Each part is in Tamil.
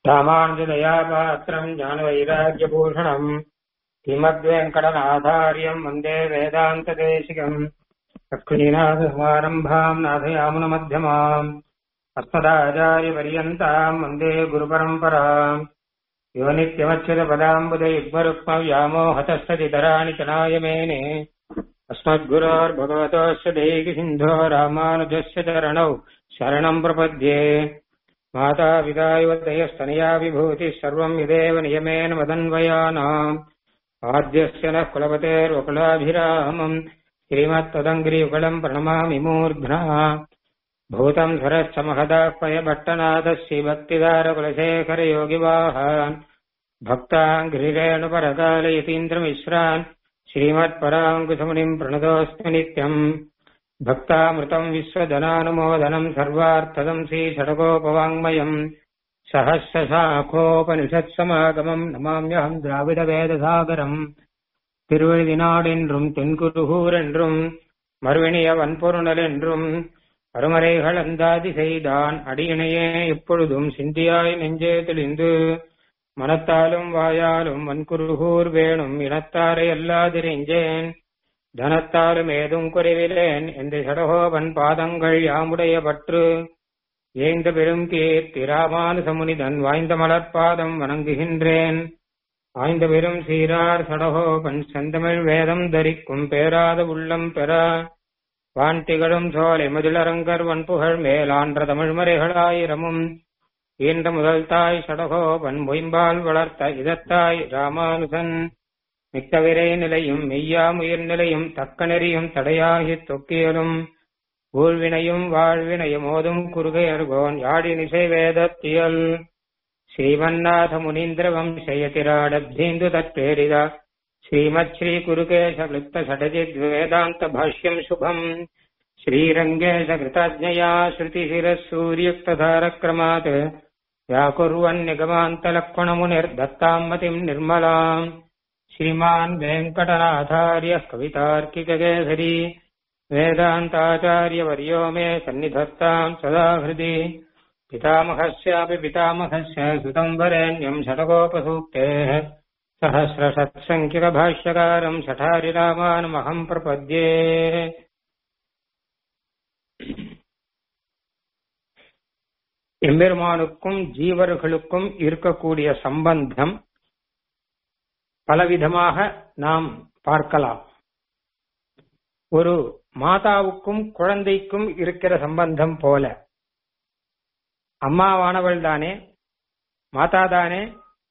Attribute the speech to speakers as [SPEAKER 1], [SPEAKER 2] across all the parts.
[SPEAKER 1] ராமானுஜதயாபாத்திரம் ஞானவைராக்கியபூஷணம் ஸ்ரீமத்வேங்கடநாதாரியம் வந்தே வேதாந்ததேசிகம் லக்ஷ்மீநாதசமாரம்பாம் நாதயாமுனமध्यமாம் अस्मदाचार्यपर्यन्ताम् वन्दे गुरुपरम्पराम् यो नित्यमच्युतपदाम्बुजयुग्मरुक्मव्यामोहतस्तदितराणि चनाय मेने अस्मद्गुरोर्भगवतोऽस्य देहिसिन्धो रामानुजस्य चरणौ शरणम् प्रपद्ये मातापिता युवतयस्तनया विभूतिः सर्वम् यदेव नियमेन मदन्वयानाम् आद्यस्य नः कुलपतेर्वकुलाभिरामम् श्रीमत्तदङ्ग्रियुगलम् प्रणमामि मूर्ध्ना भूतम् धरश्च महदाह्वयभट्टनाथस्य भक्तिदारकुलशेखरयोगिवाहान् भक्ताङ्घ्रिरेणुपरकालयतीन्द्रमिश्रान् श्रीमत्पराङ्कुशमुनिम् प्रणतोऽस्मि नित्यम् भक्तामृतम् विश्वजनानुमोदनम् सर्वार्थदम् श्रीषडकोपवाङ्मयम् सहस्रशाखोपनिषत्समागमम् नमाम्यहम् द्राविडवेदसागरम् திருவழுதினாடென்றும் தென்குருகூரென்றும் மறுவினிய வன்பொருணல் என்றும் அருமறைகள் அந்தாதி செய்தான் அடியினையே எப்பொழுதும் சிந்தியாய் நெஞ்சே தெளிந்து மனத்தாலும் வாயாலும் வன்குருகூர் வேணும் இனத்தாரை அல்லாதிரிஞ்சேன் தனத்தாலும் ஏதும் குறைவிலேன் என்று சடகோபன் பாதங்கள் யாமுடைய பற்று ஏந்த பெரும் கீர்த்தி ராமானுசமுனிதன் வாய்ந்த மலர்பாதம் வணங்குகின்றேன் ஆய்ந்த பெரும் சீரார் சடகோபன் செந்தமிழ் வேதம் தரிக்கும் பேராத உள்ளம் பெற வான் திகழும் சோலை மதிலரங்கர் வன்புகழ் மேலான்ற தமிழ்மறைகளாயிரமும் ஈன்ற முதல் தாய் சடகோபன் மொயம்பால் வளர்த்த இதத்தாய் ராமானுசன் மிக்கவிரை நிலையும் மெய்யாமுயிர் நிலையும் தக்க நெறியும் தடையாகித் தொக்கியலும் ஊழ்வினையும் வாழ்வினையும் ஓதும் குறுகையர்கோன் யாழி நிசை வேதத்தியல் ಶ್ರೀಮನ್ನಾಥ ಮುನೀಂದ್ರ ವಂಶಯತಿರಾಡಬ್ಧೀಂದು ತತ್ಪೇರಿದ ಶ್ರೀಮತ್ ಶ್ರೀ ಕುರುಕೇಶ ವೃತ್ತ ಷಡಜಿದ್ ವೇದಾಂತ ಭಾಷ್ಯಂ ಶುಭಂ ಶ್ರೀರಂಗೇಶ ಕೃತಜ್ಞಯಾ ಶ್ರುತಿ ಶಿರಸ್ಸೂರ್ಯುಕ್ತಧಾರಕ್ರಮಾತ್ ವ್ಯಾಕುರ್ವನ್ ನಿಗಮಾಂತಲಕ್ಷ್ಮಣ ಮುನಿರ್ದತ್ತಾಂ ಮತಿಂ ನಿರ್ಮಲಾಂ ಶ್ರೀಮಾನ್ ವೆಂಕಟನಾಥಾರ್ಯ ಕವಿತಾರ್ಕಿಕಕೇಸರಿ वेदान्ताचार्यवर्यो मे सन्निधत्ताम् सदा हृदि पितामहस्यापि पितामहस्य सुतम् वरेण्यम् षडगोपसूक्तेः सहस्रषत्सङ्ख्यकभाष्यकारम् शठारिरामानमहम् प्रपद्ये எம்பெருமானுக்கும் ஜீவர்களுக்கும் இருக்கக்கூடிய சம்பந்தம் பலவிதமாக நாம் பார்க்கலாம் ஒரு மாதாவுக்கும் குழந்தைக்கும் இருக்கிற சம்பந்தம் போல அம்மாவானவள் தானே மாதா தானே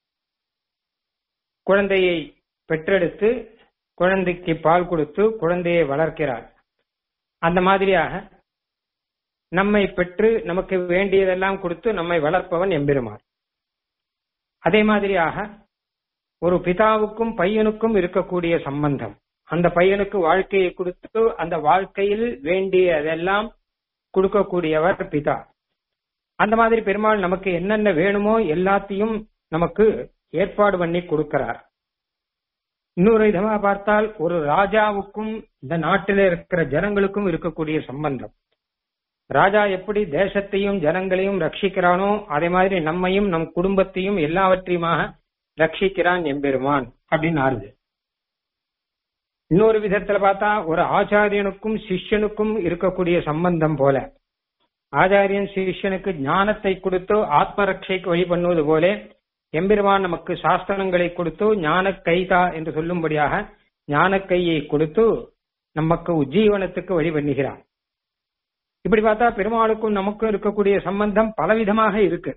[SPEAKER 1] குழந்தையை பெற்றெடுத்து குழந்தைக்கு பால் கொடுத்து குழந்தையை வளர்க்கிறார் அந்த மாதிரியாக நம்மை பெற்று நமக்கு வேண்டியதெல்லாம் கொடுத்து நம்மை வளர்ப்பவன் எம்பெருமான் அதே மாதிரியாக ஒரு பிதாவுக்கும் பையனுக்கும் இருக்கக்கூடிய சம்பந்தம் அந்த பையனுக்கு வாழ்க்கையை கொடுத்து அந்த வாழ்க்கையில் வேண்டியதெல்லாம் கொடுக்கக்கூடியவர் பிதா அந்த மாதிரி பெருமாள் நமக்கு என்னென்ன வேணுமோ எல்லாத்தையும் நமக்கு ஏற்பாடு பண்ணி கொடுக்கிறார் இன்னொரு விதமா பார்த்தால் ஒரு ராஜாவுக்கும் இந்த நாட்டில இருக்கிற ஜனங்களுக்கும் இருக்கக்கூடிய சம்பந்தம் ராஜா எப்படி தேசத்தையும் ஜனங்களையும் ரட்சிக்கிறானோ அதே மாதிரி நம்மையும் நம் குடும்பத்தையும் எல்லாவற்றையுமாக ரட்சிக்கிறான் எம்பெருமான் அப்படின்னு ஆறுது இன்னொரு விதத்துல பார்த்தா ஒரு ஆச்சாரியனுக்கும் சிஷ்யனுக்கும் இருக்கக்கூடிய சம்பந்தம் போல ஆச்சாரியன் சிஷ்யனுக்கு ஞானத்தை கொடுத்து ஆத்மரட்சைக்கு வழி பண்ணுவது போல எம்பெருமான் நமக்கு சாஸ்திரங்களை கொடுத்து ஞான கைதா என்று சொல்லும்படியாக ஞான கையை கொடுத்து நமக்கு உஜ்ஜீவனத்துக்கு வழி பண்ணுகிறான் இப்படி பார்த்தா பெருமாளுக்கும் நமக்கும் இருக்கக்கூடிய சம்பந்தம் பலவிதமாக இருக்கு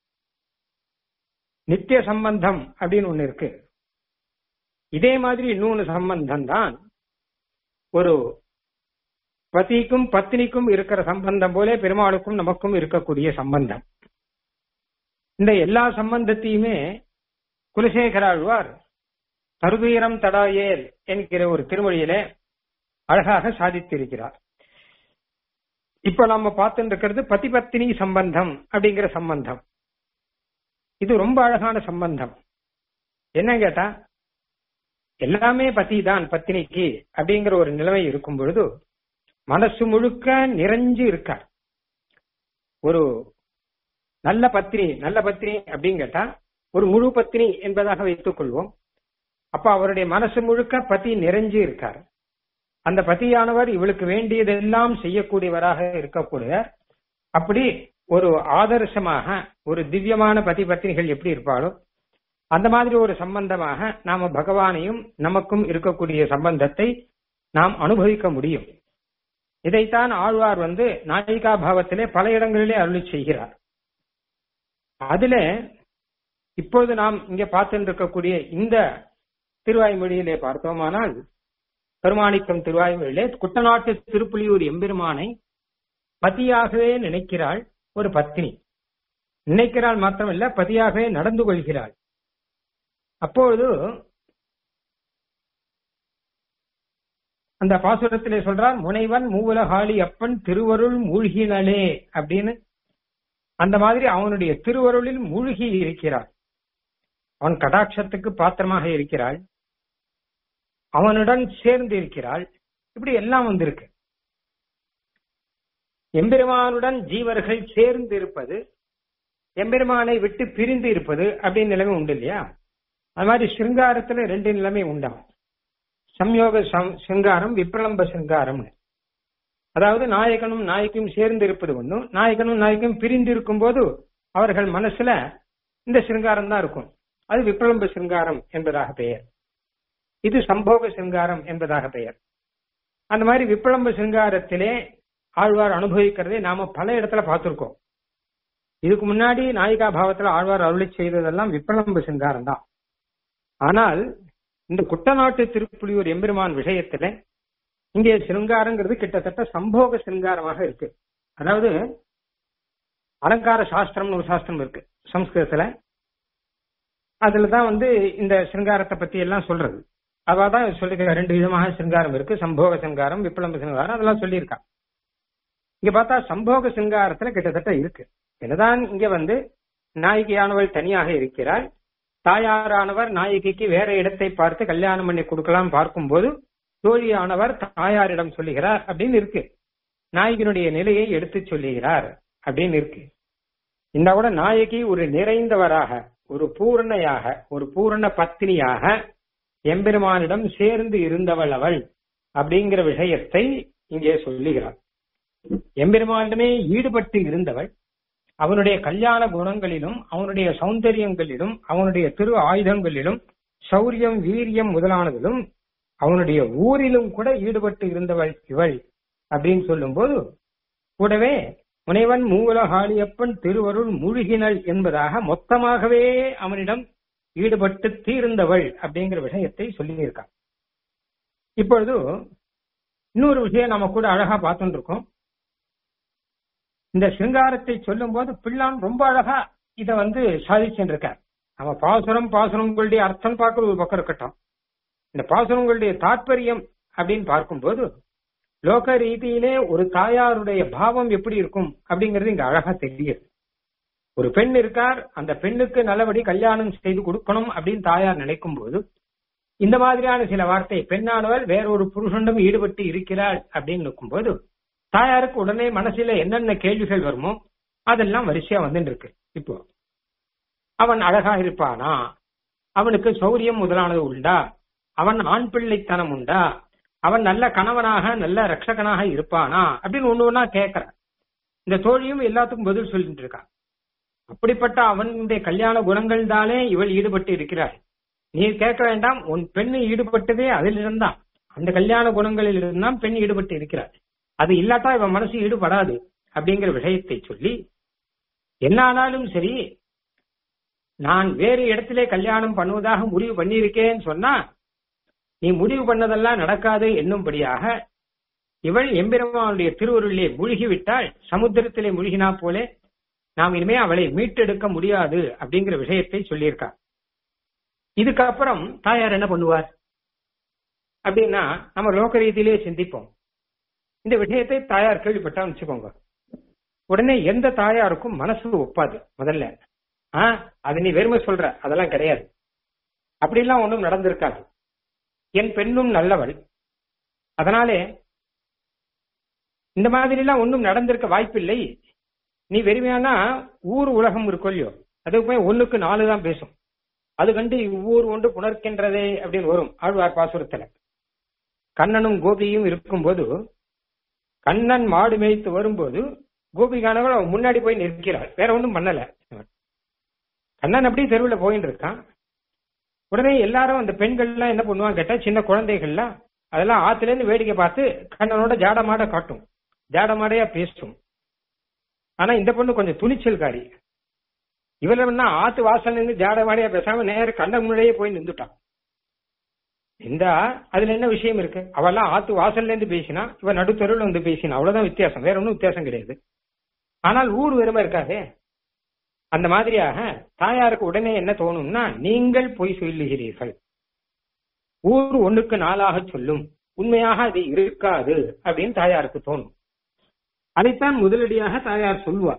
[SPEAKER 1] நித்திய சம்பந்தம் அப்படின்னு ஒண்ணு இருக்கு இதே மாதிரி இன்னொன்னு சம்பந்தம் தான் ஒரு பத்திக்கும் பத்தினிக்கும் இருக்கிற சம்பந்தம் போல பெருமாளுக்கும் நமக்கும் இருக்கக்கூடிய சம்பந்தம் இந்த எல்லா சம்பந்தத்தையுமே குலசேகராழ்வார் தருதுயரம் தடாயேல் என்கிற ஒரு திருமொழியிலே அழகாக சாதித்திருக்கிறார் இப்ப நம்ம பார்த்துட்டு இருக்கிறது பதி பத்தினி சம்பந்தம் அப்படிங்கிற சம்பந்தம் இது ரொம்ப அழகான சம்பந்தம் என்ன கேட்டா எல்லாமே பத்தி தான் பத்தினிக்கு அப்படிங்கிற ஒரு நிலைமை இருக்கும் பொழுது மனசு முழுக்க நிறைஞ்சு இருக்கார் ஒரு நல்ல பத்னி நல்ல பத்னி அப்படின்னு கேட்டா ஒரு முழு பத்னி என்பதாக வைத்துக் கொள்வோம் அப்ப அவருடைய மனசு முழுக்க பதி நிறைஞ்சு இருக்கார் அந்த பதியானவர் இவளுக்கு வேண்டியதெல்லாம் செய்யக்கூடியவராக இருக்கக்கூடிய அப்படி ஒரு ஆதர்சமாக ஒரு திவ்யமான பதி பத்னிகள் எப்படி இருப்பாளோ அந்த மாதிரி ஒரு சம்பந்தமாக நாம பகவானையும் நமக்கும் இருக்கக்கூடிய சம்பந்தத்தை நாம் அனுபவிக்க முடியும் இதைத்தான் ஆழ்வார் வந்து நாயிகா பாவத்திலே பல இடங்களிலே அருளி செய்கிறார் அதுல இப்பொழுது நாம் இங்க பார்த்துட்டு இருக்கக்கூடிய இந்த திருவாய்மொழியிலே பார்த்தோமானால் பெருமாணிக்கம் திருவாய்மொழியிலே குட்டநாட்டு திருப்புலியூர் எம்பெருமானை பதியாகவே நினைக்கிறாள் ஒரு பத்னி நினைக்கிறாள் மாத்திரமல்ல பதியாகவே நடந்து கொள்கிறாள் அப்பொழுது அந்த பாசுரத்திலே சொல்றார் முனைவன் மூவுலகாளி அப்பன் திருவருள் மூழ்கினலே அப்படின்னு அந்த மாதிரி அவனுடைய திருவருளில் மூழ்கி இருக்கிறாள் அவன் கடாட்சத்துக்கு பாத்திரமாக இருக்கிறாள் அவனுடன் சேர்ந்து இருக்கிறாள் இப்படி எல்லாம் வந்திருக்கு எம்பெருமானுடன் ஜீவர்கள் சேர்ந்து இருப்பது எம்பெருமானை விட்டு பிரிந்து இருப்பது அப்படின்னு நிலைமை உண்டு இல்லையா அது மாதிரி சிருங்காரத்துல ரெண்டு நிலைமை உண்டாகும் சம்யோக சிங்காரம் விப்ரலம்ப சிங்காரம்னு அதாவது நாயகனும் நாயக்கும் சேர்ந்து இருப்பது ஒன்றும் நாயகனும் நாயக்கும் பிரிந்து இருக்கும் போது அவர்கள் மனசுல இந்த சிருங்காரம் தான் இருக்கும் அது விப்ரலம்ப சிங்காரம் என்பதாக பெயர் இது சம்போக சிங்காரம் என்பதாக பெயர் அந்த மாதிரி விப்ரலம்ப சிங்காரத்திலே ஆழ்வார் அனுபவிக்கிறதை நாம பல இடத்துல பார்த்திருக்கோம் இதுக்கு முன்னாடி நாயிகா பாவத்துல ஆழ்வார் அருளி செய்ததெல்லாம் விப்ரலம்ப சிங்காரம் தான் ஆனால் இந்த குட்டநாட்டு திருப்புலியூர் எம்பெருமான் விஷயத்துல இங்கே சிருங்காரங்கிறது கிட்டத்தட்ட சம்போக சிருங்காரமாக இருக்கு அதாவது அலங்கார சாஸ்திரம்னு ஒரு சாஸ்திரம் இருக்கு சம்ஸ்கிருதத்துல அதுலதான் வந்து இந்த சிருங்காரத்தை பத்தி எல்லாம் சொல்றது அதான் சொல்லிருக்க ரெண்டு விதமாக சிருங்காரம் இருக்கு சம்போக சிருங்காரம் விப்ளம்ப சிருங்காரம் அதெல்லாம் சொல்லியிருக்கா இங்க பார்த்தா சம்போக சிருங்காரத்துல கிட்டத்தட்ட இருக்கு என்னதான் இங்க வந்து நாயகியானவள் தனியாக இருக்கிறாள் தாயாரானவர் நாயகிக்கு வேற இடத்தை பார்த்து கல்யாணம் பண்ணி கொடுக்கலாம் பார்க்கும்போது தோழியானவர் தாயாரிடம் சொல்லுகிறார் அப்படின்னு இருக்கு நாயகினுடைய நிலையை எடுத்து சொல்லுகிறார் அப்படின்னு இருக்கு இந்த கூட நாயகி ஒரு நிறைந்தவராக ஒரு பூர்ணையாக ஒரு பூரண பத்தினியாக எம்பெருமானிடம் சேர்ந்து இருந்தவள் அவள் அப்படிங்கிற விஷயத்தை இங்கே சொல்லுகிறார் எம்பெருமானிடமே ஈடுபட்டு இருந்தவள் அவனுடைய கல்யாண குணங்களிலும் அவனுடைய சௌந்தரியங்களிலும் அவனுடைய திரு ஆயுதங்களிலும் சௌரியம் வீரியம் முதலானதிலும் அவனுடைய ஊரிலும் கூட ஈடுபட்டு இருந்தவள் இவள் அப்படின்னு சொல்லும்போது கூடவே முனைவன் மூவலகாளியப்பன் திருவருள் மூழ்கினள் என்பதாக மொத்தமாகவே அவனிடம் ஈடுபட்டு தீர்ந்தவள் அப்படிங்கிற விஷயத்தை சொல்லியிருக்கான் இப்பொழுது இன்னொரு விஷயம் நம்ம கூட அழகா பார்த்துட்டு இருக்கோம் இந்த சிங்காரத்தை சொல்லும் போது பிள்ளான் ரொம்ப அழகா இத வந்து சாதிச்சுருக்கார் நம்ம பாசுரம் பாசுரங்களுடைய அர்த்தம் பார்க்கறது ஒரு பக்கம் இருக்கட்டும் இந்த பாசுரங்களுடைய தாற்பயம் அப்படின்னு பார்க்கும்போது லோக ரீதியிலே ஒரு தாயாருடைய பாவம் எப்படி இருக்கும் அப்படிங்கிறது இங்க அழகா தெரியுது ஒரு பெண் இருக்கார் அந்த பெண்ணுக்கு நல்லபடி கல்யாணம் செய்து கொடுக்கணும் அப்படின்னு தாயார் நினைக்கும் போது இந்த மாதிரியான சில வார்த்தை பெண்ணானவள் வேற ஒரு புருஷனும் ஈடுபட்டு இருக்கிறாள் அப்படின்னு நிற்கும்போது தாயாருக்கு உடனே மனசுல என்னென்ன கேள்விகள் வருமோ அதெல்லாம் வரிசையா வந்துட்டு இருக்கு இப்போ அவன் அழகா இருப்பானா அவனுக்கு சௌரியம் முதலானது உண்டா அவன் ஆண் பிள்ளைத்தனம் உண்டா அவன் நல்ல கணவனாக நல்ல ரட்சகனாக இருப்பானா அப்படின்னு ஒண்ணு ஒன்னா கேட்கிற இந்த தோழியும் எல்லாத்துக்கும் பதில் சொல்லிட்டு இருக்கா அப்படிப்பட்ட அவனுடைய கல்யாண குணங்கள் தானே இவள் ஈடுபட்டு இருக்கிறாள் நீ கேட்க வேண்டாம் உன் பெண்ணு ஈடுபட்டதே அதிலிருந்தான் அந்த கல்யாண குணங்களில் இருந்தான் பெண் ஈடுபட்டு இருக்கிறாள் அது இல்லாட்டா இவன் மனசு ஈடுபடாது அப்படிங்கிற விஷயத்தை சொல்லி என்ன ஆனாலும் சரி நான் வேறு இடத்திலே கல்யாணம் பண்ணுவதாக முடிவு பண்ணியிருக்கேன்னு சொன்னா நீ முடிவு பண்ணதெல்லாம் நடக்காது என்னும்படியாக இவள் எம்பெருமானுடைய திருவருளிலே மூழ்கிவிட்டால் சமுத்திரத்திலே மூழ்கினா போலே நாம் இனிமே அவளை மீட்டெடுக்க முடியாது அப்படிங்கிற விஷயத்தை சொல்லியிருக்கா இதுக்கப்புறம் தாயார் என்ன பண்ணுவார் அப்படின்னா நம்ம லோக ரீதியிலே சிந்திப்போம் இந்த விஷயத்தை தாயார் கேள்விப்பட்டா வச்சுக்கோங்க உடனே எந்த தாயாருக்கும் மனசு ஒப்பாது முதல்ல ஆ அது நீ வெறுமை சொல்ற அதெல்லாம் கிடையாது அப்படிலாம் ஒன்றும் நடந்திருக்காது என் பெண்ணும் நல்லவள் அதனாலே இந்த மாதிரி எல்லாம் ஒன்றும் நடந்திருக்க வாய்ப்பில்லை நீ வெறுமையானா ஊர் உலகம் இருக்கும் இல்லையோ அதுக்கு போய் ஒண்ணுக்கு நாலு தான் பேசும் அது கண்டு இவ்வூர் ஒன்று புணர்க்கின்றதே அப்படின்னு வரும் ஆழ்வார் பாசுரத்துல கண்ணனும் கோபியும் இருக்கும்போது கண்ணன் மாடு மேய்த்து வரும்போது கோபிகானவள் அவன் முன்னாடி போய் நிற்கிறாள் வேற ஒன்றும் பண்ணல கண்ணன் அப்படி தெருவில் போயிட்டு இருக்கான் உடனே எல்லாரும் அந்த பெண்கள்லாம் என்ன பண்ணுவாங்க கேட்டா சின்ன குழந்தைகள்லாம் அதெல்லாம் ஆத்துல இருந்து வேடிக்கை பார்த்து கண்ணனோட ஜாடமாட காட்டும் ஜாடமாடையா பேசும் ஆனா இந்த பொண்ணு கொஞ்சம் துணிச்சல்காரி இவள என்ன ஆத்து வாசல் நின்று ஜாடமாடையா பேசாம நேர கண்ணன் முன்னாடியே போய் நின்றுட்டான் இந்த அதுல என்ன விஷயம் இருக்கு அவெல்லாம் ஆத்து வாசல்ல இருந்து பேசினா இவன் நடுத்தருவில் வந்து பேசினா அவ்வளவுதான் வித்தியாசம் வேற ஒன்றும் வித்தியாசம் கிடையாது ஆனால் ஊர் வெறுமை இருக்காதே அந்த மாதிரியாக தாயாருக்கு உடனே என்ன தோணும்னா நீங்கள் பொய் சொல்லுகிறீர்கள் ஊர் ஒண்ணுக்கு நாளாக சொல்லும் உண்மையாக அது இருக்காது அப்படின்னு தாயாருக்கு தோணும் அதைத்தான் முதலடியாக தாயார் சொல்லுவார்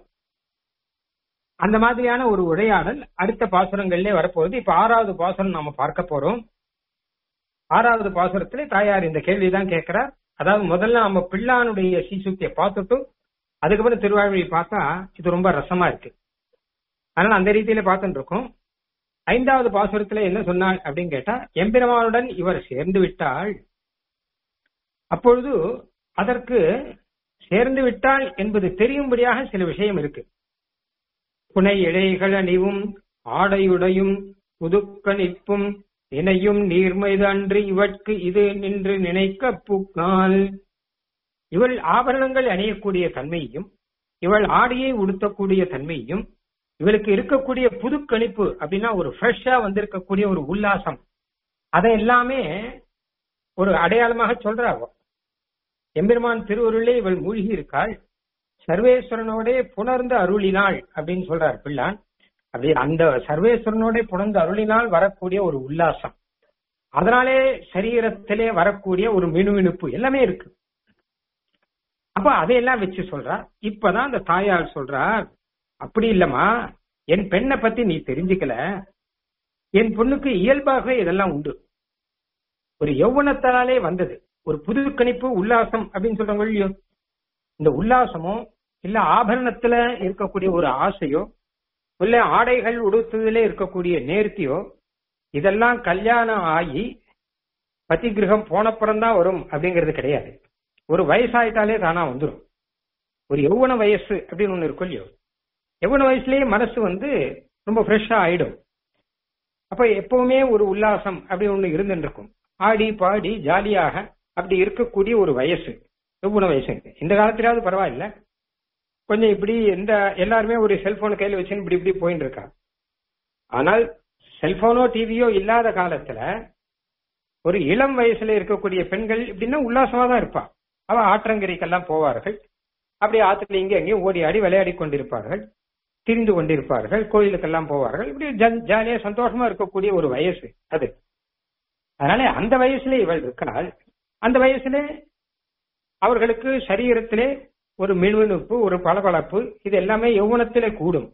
[SPEAKER 1] அந்த மாதிரியான ஒரு உரையாடல் அடுத்த பாசுரங்கள்ல வரப்போகுது இப்ப ஆறாவது பாசுரம் நாம பார்க்க போறோம் ஆறாவது பாசுரத்திலே தாயார் இந்த கேள்விதான் கேட்கிறார் அதாவது முதல்ல நம்ம பிள்ளானுடைய சீசுத்தியை பார்த்துட்டு அதுக்கப்புறம் திருவாழ்வையை பார்த்தா இது ரொம்ப ரசமா இருக்கு அதனால அந்த ரீதியில பார்த்துட்டு இருக்கோம் ஐந்தாவது பாசுரத்துல என்ன சொன்னாள் அப்படின்னு கேட்டா எம்பெருமானுடன் இவர் சேர்ந்து விட்டால் அப்பொழுது அதற்கு சேர்ந்து விட்டால் என்பது தெரியும்படியாக சில விஷயம் இருக்கு புனை இழைகள் அணிவும் ஆடையுடையும் புதுக்கணிப்பும் இணையும் நீர்மைதன்று இவற்கு இது நின்று நினைக்க பூக்கால் இவள் ஆபரணங்கள் அணியக்கூடிய தன்மையையும் இவள் ஆடையை உடுத்தக்கூடிய தன்மையையும் இவளுக்கு இருக்கக்கூடிய புது கணிப்பு அப்படின்னா ஒரு ஃப்ரெஷ்ஷா வந்திருக்கக்கூடிய ஒரு உல்லாசம் அதை எல்லாமே ஒரு அடையாளமாக சொல்றாவோ எம்பெருமான் திருவருளே இவள் மூழ்கி இருக்காள் சர்வேஸ்வரனோட புணர்ந்து அருளினாள் அப்படின்னு சொல்றார் பிள்ளான் அப்படி அந்த சர்வேஸ்வரனோட புணர்ந்து அருளினால் வரக்கூடிய ஒரு உல்லாசம் அதனாலே சரீரத்திலே வரக்கூடிய ஒரு மினுமினுப்பு எல்லாமே இருக்கு அப்ப அதையெல்லாம் வச்சு சொல்றா இப்பதான் அந்த தாயார் சொல்றார் அப்படி இல்லம்மா என் பெண்ணை பத்தி நீ தெரிஞ்சுக்கல என் பொண்ணுக்கு இயல்பாகவே இதெல்லாம் உண்டு ஒரு யௌவனத்தாலே வந்தது ஒரு புது கணிப்பு உல்லாசம் அப்படின்னு சொல்றாங்க இல்லையோ இந்த உல்லாசமோ இல்ல ஆபரணத்துல இருக்கக்கூடிய ஒரு ஆசையோ இல்ல ஆடைகள் உடுத்துதலே இருக்கக்கூடிய நேர்த்தியோ இதெல்லாம் கல்யாணம் ஆகி பத்தி கிரகம் போனப்புறம் தான் வரும் அப்படிங்கிறது கிடையாது ஒரு வயசாயிட்டாலே தானா வந்துடும் ஒரு யௌவன வயசு அப்படின்னு ஒண்ணு இருக்கும் இல்லையோ யௌவன வயசுலயே மனசு வந்து ரொம்ப ஃப்ரெஷ்ஷா ஆயிடும் அப்ப எப்பவுமே ஒரு உல்லாசம் அப்படி ஒண்ணு இருந்துட்டு இருக்கும் ஆடி பாடி ஜாலியாக அப்படி இருக்கக்கூடிய ஒரு வயசு யௌவன வயசு இந்த காலத்திலாவது பரவாயில்ல கொஞ்சம் இப்படி எந்த எல்லாருமே ஒரு செல்போன் கையில வச்சுன்னு இப்படி இப்படி போயிட்டு இருக்கா ஆனால் செல்போனோ டிவியோ இல்லாத காலத்துல ஒரு இளம் வயசுல இருக்கக்கூடிய பெண்கள் இப்படின்னா உல்லாசமா தான் இருப்பா அவ ஆற்றங்கரைக்கெல்லாம் போவார்கள் அப்படி ஆத்துல இங்க எங்கேயும் ஓடி ஆடி விளையாடி கொண்டிருப்பார்கள் திரிந்து கொண்டிருப்பார்கள் கோயிலுக்கெல்லாம் போவார்கள் இப்படி ஜாலியா சந்தோஷமா இருக்கக்கூடிய ஒரு வயசு அது அதனால அந்த வயசுல இவள் இருக்கிறாள் அந்த வயசுல அவர்களுக்கு சரீரத்திலே ஒரு மினுமினுப்பு ஒரு பளபளப்பு இது எல்லாமே யௌவனத்திலே கூடும்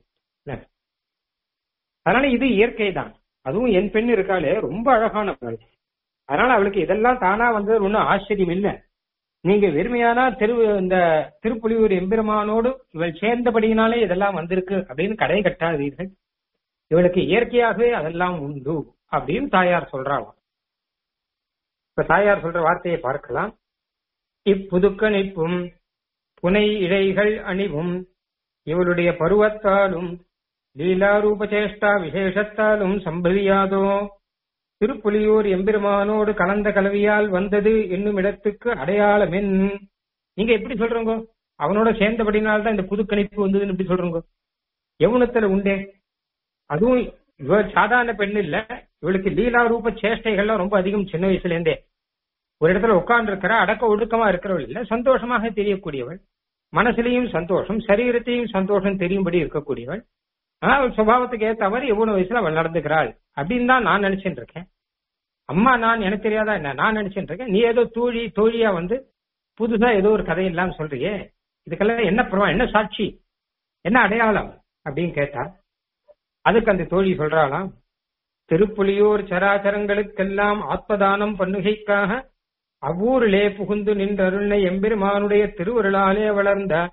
[SPEAKER 1] அதனால இது இயற்கை தான் அதுவும் என் பெண் இருக்காளே ரொம்ப அழகானவள் அதனால அவளுக்கு இதெல்லாம் தானா வந்தது ஒன்றும் ஆச்சரியம் இல்லை நீங்க வெறுமையானா திரு இந்த திருப்புலியூர் எம்பெருமானோடு இவள் சேர்ந்தபடியினாலே இதெல்லாம் வந்திருக்கு அப்படின்னு கடை கட்டாதீர்கள் இவளுக்கு இயற்கையாகவே அதெல்லாம் உண்டு அப்படின்னு தாயார் சொல்றாளாம் இப்ப தாயார் சொல்ற வார்த்தையை பார்க்கலாம் இப்புதுக்கணிப்பும் புனை இழைகள் அணிவும் இவளுடைய பருவத்தாலும் லீலாரூபச்சேஷ்டா விசேஷத்தாலும் சம்பதியாதோ திருப்புலியூர் எம்பெருமானோடு கலந்த கலவியால் வந்தது என்னும் இடத்துக்கு அடையாளமென் நீங்க எப்படி சொல்றீங்க அவனோட சேர்ந்தபடினால்தான் இந்த புது கணிப்பு வந்ததுன்னு எப்படி சொல்றீங்க யவுனத்துல உண்டே அதுவும் இவ சாதாரண பெண் இல்ல இவளுக்கு லீலா ரூப சேஷ்டைகள்லாம் ரொம்ப அதிகம் சின்ன வயசுல இருந்தே ஒரு இடத்துல உட்கார்ந்து இருக்கிற அடக்க ஒடுக்கமா இருக்கிறவள் இல்ல சந்தோஷமாக தெரியக்கூடியவள் மனசுலயும் சந்தோஷம் சரீரத்தையும் சந்தோஷம் தெரியும்படி இருக்கக்கூடியவள் ஆனா அவள் சுபாவத்துக்கு ஏத்த மாதிரி எவ்வளவு வயசுல அவள் நடந்துக்கிறாள் அப்படின்னு தான் நான் நினைச்சுட்டு இருக்கேன் அம்மா நான் எனக்கு தெரியாதா என்ன நான் நினைச்சுட்டு இருக்கேன் நீ ஏதோ தோழி தோழியா வந்து புதுசா ஏதோ ஒரு கதையெல்லாம் சொல்றியே இதுக்கெல்லாம் என்ன பிரமா என்ன சாட்சி என்ன அடையாளம் அப்படின்னு கேட்டா அதுக்கு அந்த தோழி சொல்றாளாம் திருப்புலியூர் சராச்சரங்களுக்கெல்லாம் ஆத்மதானம் பண்ணுகைக்காக அவ்வூரிலே புகுந்து நின்றருளை எம்பெருமானுடைய திருவருளாலே வளர்ந்த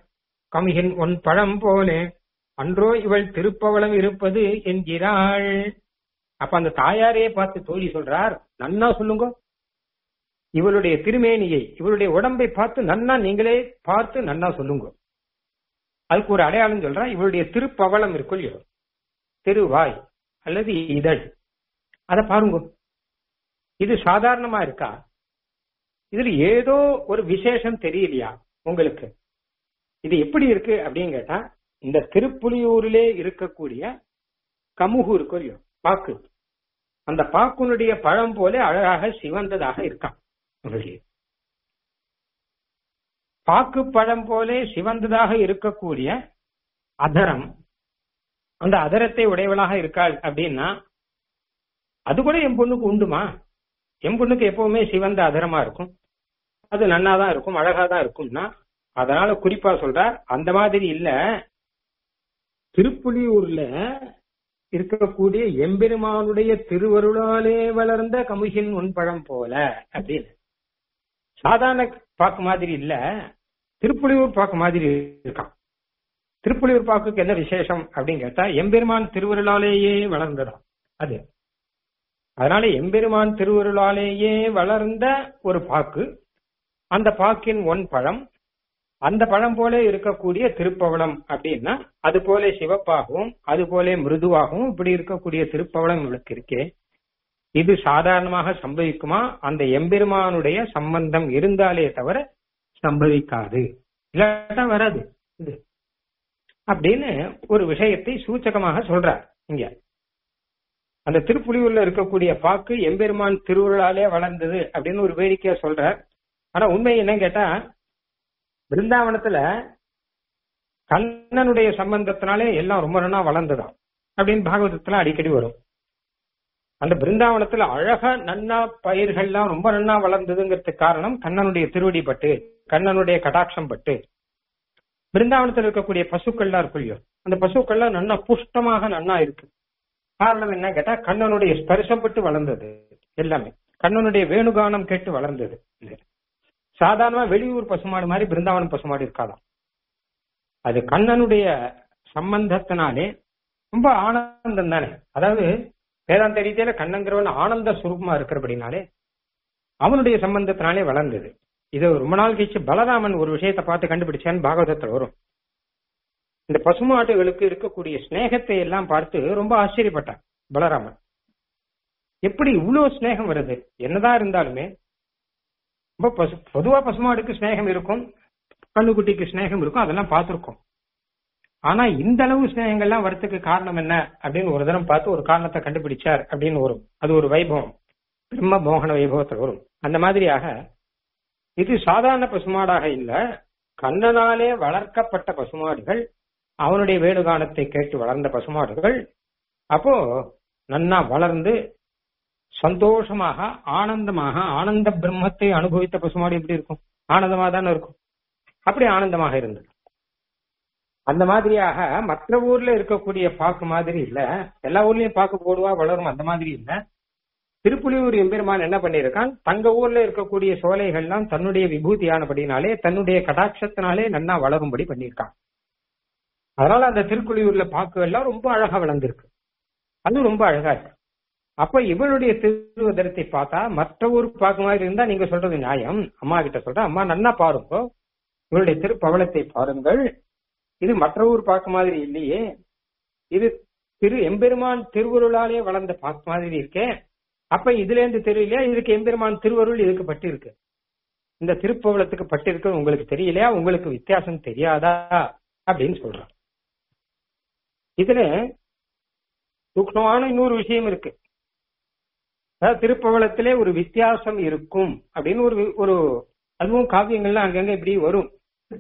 [SPEAKER 1] கமிகின் ஒன் பழம் போலே அன்றோ இவள் திருப்பவளம் இருப்பது என்கிறாள் அப்ப அந்த தாயாரையே பார்த்து தோழி சொல்றார் நன்னா சொல்லுங்க இவளுடைய திருமேனியை இவளுடைய உடம்பை பார்த்து நன்னா நீங்களே பார்த்து நன்னா சொல்லுங்க அதுக்கு ஒரு அடையாளம் சொல்றா இவளுடைய திருப்பவளம் இருக்கும் இல்லையோ திருவாய் அல்லது இதழ் அத பாருங்க இது சாதாரணமா இருக்கா இதுல ஏதோ ஒரு விசேஷம் தெரியலையா உங்களுக்கு இது எப்படி இருக்கு அப்படின்னு கேட்டா இந்த திருப்புலியூரிலே இருக்கக்கூடிய கமுகு இருக்கும் இல்லையோ பாக்கு அந்த பாக்குனுடைய பழம் போல அழகாக சிவந்ததாக இருக்கான் உங்களுக்கு பாக்கு பழம் போலே சிவந்ததாக இருக்கக்கூடிய அதரம் அந்த அதரத்தை உடையவளாக இருக்காள் அப்படின்னா அது கூட என் பொண்ணுக்கு உண்டுமா என் பொண்ணுக்கு எப்பவுமே சிவந்த அதரமா இருக்கும் அது நன்னாதான் இருக்கும் அழகா தான் இருக்கும்னா அதனால குறிப்பா சொல்றார் அந்த மாதிரி இல்ல திருப்புலியூர்ல இருக்கக்கூடிய எம்பெருமானுடைய திருவருளாலே வளர்ந்த கமுகின் உண்பழம் போல அப்படின்னு சாதாரண பாக்கு மாதிரி இல்ல திருப்புலியூர் பாக்கு மாதிரி இருக்கான் திருப்புலியூர் பாக்குக்கு என்ன விசேஷம் அப்படின்னு கேட்டா எம்பெருமான் திருவருளாலேயே வளர்ந்ததாம் அது அதனால எம்பெருமான் திருவருளாலேயே வளர்ந்த ஒரு பாக்கு அந்த பாக்கின் ஒன் பழம் அந்த பழம் போல இருக்கக்கூடிய திருப்பவளம் அப்படின்னா அது போல சிவப்பாகவும் அது போல மிருதுவாகவும் இப்படி இருக்கக்கூடிய திருப்பவளம் இவளுக்கு இருக்கே இது சாதாரணமாக சம்பவிக்குமா அந்த எம்பெருமானுடைய சம்பந்தம் இருந்தாலே தவிர சம்பவிக்காது இல்லாட்டா வராது இது அப்படின்னு ஒரு விஷயத்தை சூச்சகமாக சொல்றார் இங்க அந்த திருப்புலியூர்ல இருக்கக்கூடிய பாக்கு எம்பெருமான் திருவுருளாலே வளர்ந்தது அப்படின்னு ஒரு வேடிக்கையா சொல்றார் ஆனா உண்மை என்ன கேட்டா பிருந்தாவனத்துல கண்ணனுடைய சம்பந்தத்தினாலே எல்லாம் ரொம்ப நன்னா வளர்ந்ததாம் அப்படின்னு பாகவதத்துல அடிக்கடி வரும் அந்த பிருந்தாவனத்துல அழகா நன்னா பயிர்கள்லாம் ரொம்ப நன்னா வளர்ந்ததுங்கிறதுக்கு காரணம் கண்ணனுடைய திருவடி பட்டு கண்ணனுடைய கடாட்சம் பட்டு பிருந்தாவனத்துல இருக்கக்கூடிய பசுக்கள்லாம் இருக்கும் இல்லையோ அந்த பசுக்கள்லாம் நன்னா புஷ்டமாக நன்னா இருக்கு காரணம் என்ன கேட்டா கண்ணனுடைய ஸ்பர்சம் பட்டு வளர்ந்தது எல்லாமே கண்ணனுடைய வேணுகானம் கேட்டு வளர்ந்தது சாதாரணமா வெளியூர் பசுமாடு மாதிரி பிருந்தாவனம் பசுமாடு இருக்காதாம் அது கண்ணனுடைய சம்பந்தத்தினாலே ரொம்ப ஆனந்தம் தானே அதாவது வேதாந்த ரீதியில கண்ணங்கிறவன் ஆனந்த சுரூபமா இருக்கிறபடினாலே அவனுடைய சம்பந்தத்தினாலே வளர்ந்தது இது ரொம்ப நாள் கழிச்சு பலராமன் ஒரு விஷயத்தை பார்த்து கண்டுபிடிச்சான்னு பாகவதத்துல வரும் இந்த பசுமாட்டுகளுக்கு இருக்கக்கூடிய ஸ்நேகத்தை எல்லாம் பார்த்து ரொம்ப ஆச்சரியப்பட்டான் பலராமன் எப்படி இவ்வளவு ஸ்நேகம் வருது என்னதான் இருந்தாலுமே ரொம்ப பசு பொதுவா பசுமாடுக்கு ஸ்நேகம் இருக்கும் கண்ணுக்குட்டிக்கு ஸ்நேகம் இருக்கும் அதெல்லாம் பார்த்திருக்கோம் ஆனா இந்த அளவு ஸ்நேகங்கள்லாம் வரத்துக்கு காரணம் என்ன அப்படின்னு ஒரு தரம் பார்த்து ஒரு காரணத்தை கண்டுபிடிச்சார் அப்படின்னு வரும் அது ஒரு வைபவம் பிரம்ம மோகன வைபவத்தில் வரும் அந்த மாதிரியாக இது சாதாரண பசுமாடாக இல்ல கண்ணனாலே வளர்க்கப்பட்ட பசுமாடுகள் அவனுடைய வேணுகானத்தை கேட்டு வளர்ந்த பசுமாடுகள் அப்போ நன்னா வளர்ந்து சந்தோஷமாக ஆனந்தமாக ஆனந்த பிரம்மத்தை அனுபவித்த பசுமாடு எப்படி இருக்கும் ஆனந்தமா தானே இருக்கும் அப்படி ஆனந்தமாக இருந்தது அந்த மாதிரியாக மற்ற ஊர்ல இருக்கக்கூடிய பாக்கு மாதிரி இல்ல எல்லா ஊர்லயும் பாக்கு போடுவா வளரும் அந்த மாதிரி இல்ல திருப்புலியூர் எம்பெருமான் என்ன பண்ணியிருக்கான் தங்க ஊர்ல இருக்கக்கூடிய சோலைகள்லாம் தன்னுடைய விபூதியானபடினாலே தன்னுடைய கடாட்சத்தினாலே நன்னா வளரும்படி பண்ணியிருக்கான் அதனால அந்த திருக்குளியூர்ல பாக்கு எல்லாம் ரொம்ப அழகா வளர்ந்துருக்கு அது ரொம்ப அழகா இருக்கு அப்ப இவளுடைய திருவதரத்தை பார்த்தா மற்ற ஊர் பாக்கு மாதிரி இருந்தா நீங்க சொல்றது நியாயம் அம்மா கிட்ட சொல்றேன் அம்மா நன்னா பாருங்க இவளுடைய திருப்பவளத்தை பாருங்கள் இது மற்ற ஊர் பாக்கு மாதிரி இல்லையே இது திரு எம்பெருமான் திருவருளாலே வளர்ந்த பாக்கு மாதிரி இருக்கே அப்ப இதுல இருந்து தெரியலையா இதுக்கு எம்பெருமான் திருவருள் இதுக்கு பட்டு இருக்கு இந்த திருப்பவளத்துக்கு பட்டு இருக்கு உங்களுக்கு தெரியலையா உங்களுக்கு வித்தியாசம் தெரியாதா அப்படின்னு சொல்றான் இதுல சூக்மமான இன்னொரு விஷயம் இருக்கு அதாவது திருப்பவளத்திலே ஒரு வித்தியாசம் இருக்கும் அப்படின்னு ஒரு ஒரு அதுவும் காவியங்கள்லாம் அங்கங்க இப்படி வரும்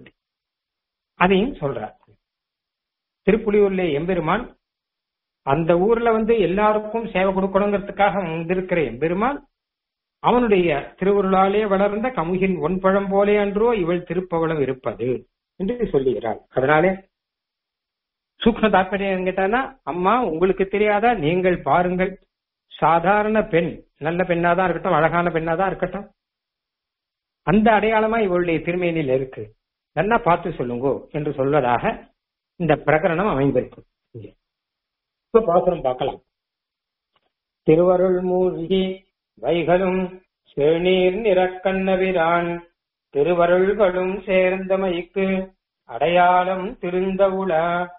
[SPEAKER 1] அதையும் சொல்றார் திருப்புலியூர்ல எம்பெருமான் அந்த ஊர்ல வந்து எல்லாருக்கும் சேவை கொடுக்கணுங்கிறதுக்காக வந்திருக்கிற எம்பெருமான் அவனுடைய திருவுருளாலே வளர்ந்த கமுகின் ஒன்பழம் போலே அன்றோ இவள் திருப்பவளம் இருப்பது என்று சொல்லுகிறாள் அதனாலே சூக்ம தாற்பயம் கேட்டானா அம்மா உங்களுக்கு தெரியாதா நீங்கள் பாருங்கள் சாதாரண பெண் நல்ல பெண்ணாதான் இருக்கட்டும் அழகான பெண்ணாதான் இருக்கட்டும் அந்த அடையாளமா இவளுடைய திருமேனியில் இருக்கு நல்லா பார்த்து சொல்லுங்கோ என்று சொல்வதாக இந்த பிரகரணம் அமைந்திருக்கு இங்கே. இப்ப பாசுரம் பார்க்கலாம் திருவருள் மூழ்கி வைகளும் செழுநீர் நிறக்கண்ணவிரான் திருவருள்களும் சேர்ந்தமைக்கு அடையாளம் திருந்தவுள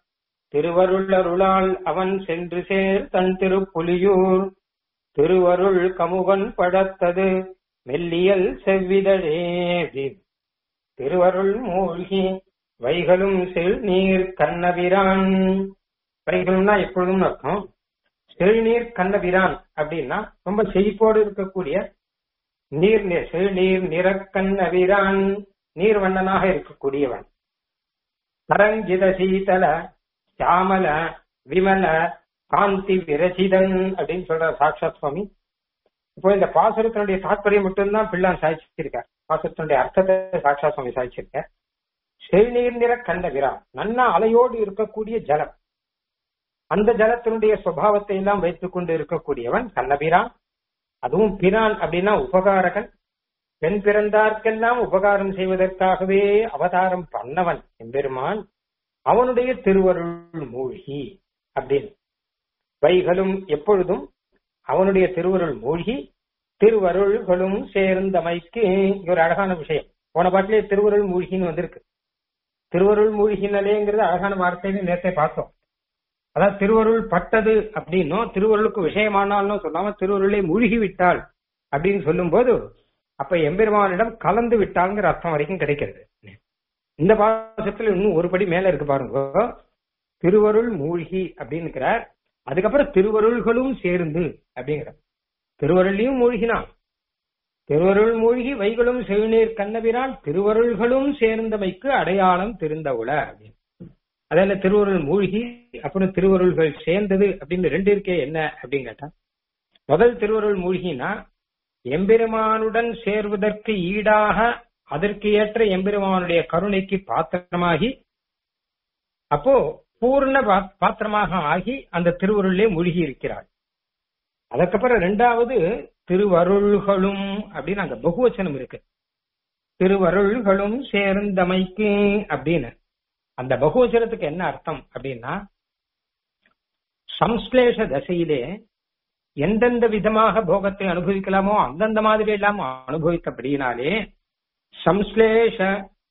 [SPEAKER 1] திருவருளருளால் அவன் சென்று சேர் தன் திருப்புலியூர் திருவருள் கமுகன் படத்தது மெல்லியல் செவ்விதழே அப்படின்னு. திருவருள் மூழ்கி வைகளும் செழுநீர் கண்ணபிரான் வைகளும்னா எப்பொழுதும் அர்த்தம் செழுநீர் கண்ணபிரான் அப்படின்னா ரொம்ப செழிப்போடு இருக்கக்கூடிய நீர் நி- செழுநீர் நிறக்கண்ணபிரான் நீர் வண்ணனாக இருக்கக்கூடியவன் கரஞ்சித சீதல சாமல விமல காந்தி விரசிதன் அப்படின்னு சொல்ற சாட்சாத் சுவாமி இப்போ இந்த பாசுரத்தினுடைய தாற்பயம் மட்டும்தான் பிள்ளான் சாதிச்சிருக்கார் பாசுரத்தினுடைய அர்த்தத்தை சாட்சா சுவாமி சாதிச்சிருக்கார் செழுநீர் நிற கண்ட விரா நன்னா அலையோடு இருக்கக்கூடிய ஜலம் அந்த ஜலத்தினுடைய சுபாவத்தை எல்லாம் வைத்துக் கொண்டு இருக்கக்கூடியவன் கண்ணபிரான் அதுவும் பிரான் அப்படின்னா உபகாரகன் பெண் பிறந்தார்க்கெல்லாம் உபகாரம் செய்வதற்காகவே அவதாரம் பண்ணவன் எம்பெருமான் அவனுடைய திருவருள் மூழ்கி அப்படின்னு வைகளும் எப்பொழுதும் அவனுடைய திருவருள் மூழ்கி திருவருள்களும் சேர்ந்தமைக்கு இங்க ஒரு அழகான விஷயம் போன பாட்டிலே திருவருள் மூழ்கின்னு வந்திருக்கு திருவருள் மூழ்கினலேங்கிறது அழகான வார்த்தைன்னு நேரத்தை பார்த்தோம் அதாவது திருவருள் பட்டது அப்படின்னும் திருவருளுக்கு விஷயமானாலும் சொல்லாம திருவருளை மூழ்கி விட்டாள் அப்படின்னு சொல்லும்போது அப்ப எம்பெருமானிடம் கலந்து விட்டாங்கிற அர்த்தம் வரைக்கும் கிடைக்கிறது இந்த பாசத்துல இன்னும் ஒரு படி மேல இருக்கு பாருங்க திருவருள் மூழ்கி அப்படின்னுக்கிறார் அதுக்கப்புறம் திருவருள்களும் சேர்ந்து அப்படிங்கிறார் திருவருளையும் மூழ்கினான் திருவருள் மூழ்கி வைகளும் செழுநீர் கண்ணபிரான் திருவருள்களும் சேர்ந்தமைக்கு அடையாளம் திருந்தவுள அப்படின்னு அதால திருவருள் மூழ்கி அப்புறம் திருவருள்கள் சேர்ந்தது அப்படின்னு ரெண்டு இருக்கே என்ன அப்படின்னு கேட்டா முதல் திருவருள் மூழ்கினா எம்பெருமானுடன் சேர்வதற்கு ஈடாக அதற்கு ஏற்ற எம்பெருமானுடைய கருணைக்கு பாத்திரமாகி அப்போ பூர்ண பா- பாத்திரமாக ஆகி அந்த திருவருளிலே மூழ்கி இருக்கிறாள் அதுக்கப்புறம் ரெண்டாவது திருவருள்களும் அப்படின்னு அங்க பகுவச்சனம் இருக்கு திருவருள்களும் சேர்ந்தமைக்கு அப்படின்னு அந்த பகுவச்சனத்துக்கு என்ன அர்த்தம் அப்படின்னா சம்ஸ்லேஷ தசையிலே எந்தெந்த விதமாக போகத்தை அனுபவிக்கலாமோ அந்தந்த மாதிரி எல்லாம் அனுபவித்தபடியினாலே சம்ஸ்லேஷ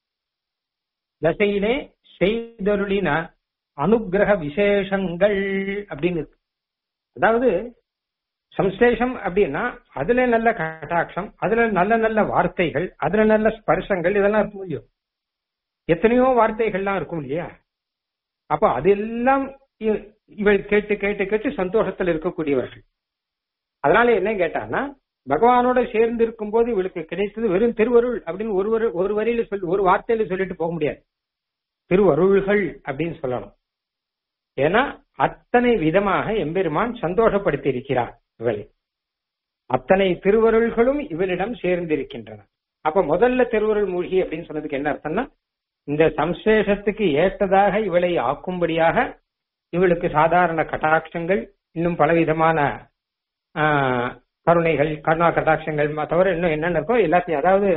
[SPEAKER 1] தசையிலே செய்தருளின அனுக்கிரக விசேஷங்கள் அப்படின்னு இருக்கு அதாவது சம்ஸ்லேஷம் அப்படின்னா அதுல நல்ல கட்டாட்சம் அதுல நல்ல நல்ல வார்த்தைகள் அதுல நல்ல ஸ்பர்சங்கள் இதெல்லாம் இருக்கும் இல்லையோ எத்தனையோ வார்த்தைகள்லாம் இருக்கும் இல்லையா அப்ப அதெல்லாம் இ- இவள் கேட்டு கேட்டு கேட்டு சந்தோஷத்தில் இருக்கக்கூடியவர்கள் அதனால என்ன கேட்டான்னா பகவானோட சேர்ந்து இருக்கும்போது இவளுக்கு கிடைத்தது வெறும் திருவருள் அப்படின்னு ஒரு வரு- ஒரு வரியில சொல்லி ஒரு வார்த்தையில சொல்லிட்டு போக முடியாது திருவருள்கள் அப்படின்னு சொல்லணும் ஏன்னா அத்தனை விதமாக எம்பெருமான் சந்தோஷப்படுத்தி இருக்கிறார் இவளை அத்தனை திருவருள்களும் இவளிடம் சேர்ந்திருக்கின்றன அப்ப முதல்ல திருவருள் மூழ்கி அப்படின்னு சொன்னதுக்கு என்ன அர்த்தம்னா இந்த சம்சேஷத்துக்கு ஏற்றதாக இவளை ஆக்கும்படியாக இவளுக்கு சாதாரண கட்டாட்சங்கள் இன்னும் பலவிதமான ஆஹ், கருணைகள் கருணா கட்டாட்சங்கள் ம- தவிர இன்னும் என்னென்ன இருக்கோ எல்லாத்தையும் அதாவது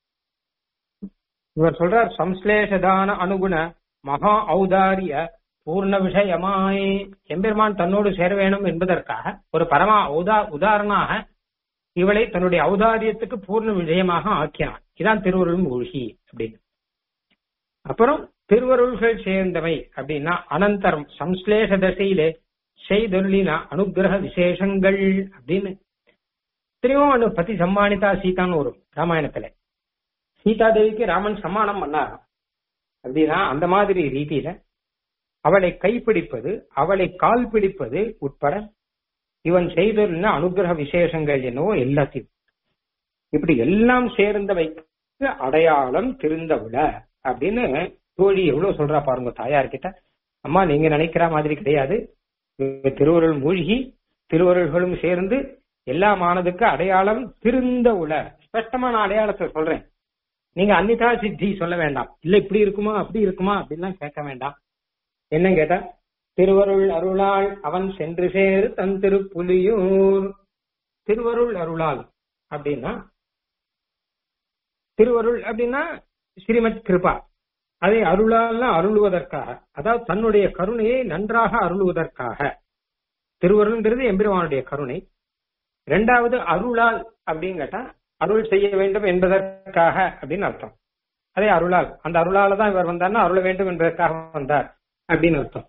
[SPEAKER 1] இவர் சொல்றார் சம்ஸ்லேஷதான அனுகுண மகா ஔதாரிய பூர்ண விஷயமாய் எம்பெருமான் தன்னோடு சேர வேணும் என்பதற்காக ஒரு பரமா உதா உதாரணமாக இவளை தன்னுடைய ஔதாரியத்துக்கு பூர்ண விஷயமாக ஆக்கினான் இதான் திருவருள் மூழ்கி அப்படின்னு அப்புறம் திருவருள்கள் சேர்ந்தவை அப்படின்னா அனந்தரம் சம்ஸ்லேஷ தசையிலே செய்தொருளின அனுக்கிரக விசேஷங்கள் அப்படின்னு திரும்பவும் அனு பதி சம்மானிதா சீதான்னு வரும் ராமாயணத்துல சீதா தேவிக்கு ராமன் சம்மானம் பண்ணாராம் அப்படின்னா அந்த மாதிரி ரீதியில அவளை கைப்பிடிப்பது அவளை கால் பிடிப்பது உட்பட இவன் செய்தொருளின அனுக்கிரக விசேஷங்கள் என்னவோ எல்லாத்தையும் இப்படி எல்லாம் சேர்ந்தவைக்கு அடையாளம் திருந்தவிட அப்படின்னு தோழி எவ்வளவு சொல்றா பாருங்க தாயார்கிட்ட அம்மா நீங்க நினைக்கிற மாதிரி கிடையாது இவ திருவருள் மூழ்கி திருவருள்களும் சேர்ந்து எல்லாம் ஆனதுக்கு அடையாளம் திருந்த உல ஸ்பஷ்டமான அடையாளத்தை சொல்றேன் நீங்க அன்னிதா சித்தி சொல்ல வேண்டாம் இல்ல இப்படி இருக்குமா அப்படி இருக்குமா அப்படின்லாம் கேட்க வேண்டாம் என்ன கேட்டா திருவருள் அருளால் அவன் சென்று சேர் தன் திருப்புலியூர் திருவருள் அருளால் அப்படின்னா திருவருள் அப்படின்னா ஸ்ரீமத் கிருபா அதை அருளால் அருளுவதற்காக அதாவது தன்னுடைய கருணையை நன்றாக அருளுவதற்காக திருவருள்ங்கிறது எம்பெருமானுடைய கருணை இரண்டாவது அருளால் அப்படின்னு கேட்டா அருள் செய்ய வேண்டும் என்பதற்காக அப்படின்னு அர்த்தம் அதே அருளால் அந்த அருளால தான் இவர் வந்தார்னா அருள வேண்டும் என்பதற்காக வந்தார் அப்படின்னு அர்த்தம்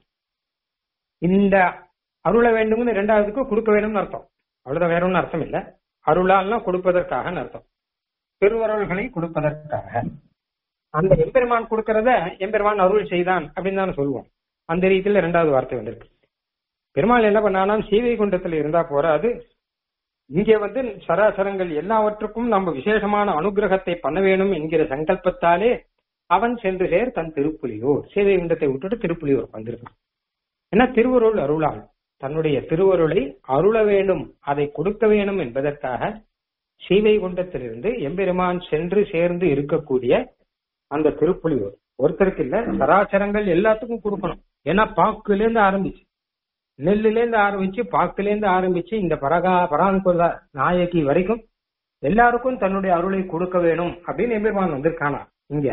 [SPEAKER 1] இந்த அருள வேண்டும்னு இரண்டாவதுக்கு கொடுக்க வேணும்னு அர்த்தம் அவ்வளவுதான் வேற ஒன்றும் அர்த்தம் இல்ல அருளால்னா கொடுப்பதற்காக அர்த்தம் திருவருள்களை கொடுப்பதற்காக அந்த எம்பெருமான் கொடுக்கறத எம்பெருமான் அருள் செய்தான் அப்படின்னு தான் சொல்லுவோம் அந்த ரீதியில இரண்டாவது வார்த்தை வந்திருக்கு பெருமாள் என்ன பண்ணானா சீவை குண்டத்துல இருந்தா போறாது இங்கே வந்து சராசரங்கள் எல்லாவற்றுக்கும் நம்ம விசேஷமான அனுகிரகத்தை பண்ண வேணும் என்கிற சங்கல்பத்தாலே அவன் சென்று சேர் தன் திருப்புலியூர் சீவை குண்டத்தை விட்டுட்டு திருப்புலியூர் வந்திருக்கான் ஏன்னா திருவருள் அருளால் தன்னுடைய திருவருளை அருள வேண்டும் அதை கொடுக்க வேண்டும் என்பதற்காக சீவை குண்டத்திலிருந்து எம்பெருமான் சென்று சேர்ந்து இருக்கக்கூடிய அந்த திருப்புலியூர் ஒருத்தருக்கு இல்ல சராசரங்கள் எல்லாத்துக்கும் கொடுக்கணும் ஏன்னா பாக்குல இருந்து ஆரம்பிச்சு நெல்லுல இருந்து ஆரம்பிச்சு பாக்குல இருந்து ஆரம்பிச்சு இந்த பரகா பராங்குல நாயகி வரைக்கும் எல்லாருக்கும் தன்னுடைய அருளை கொடுக்க வேணும் அப்படின்னு எம்பெருமான் வந்திருக்கானா இங்க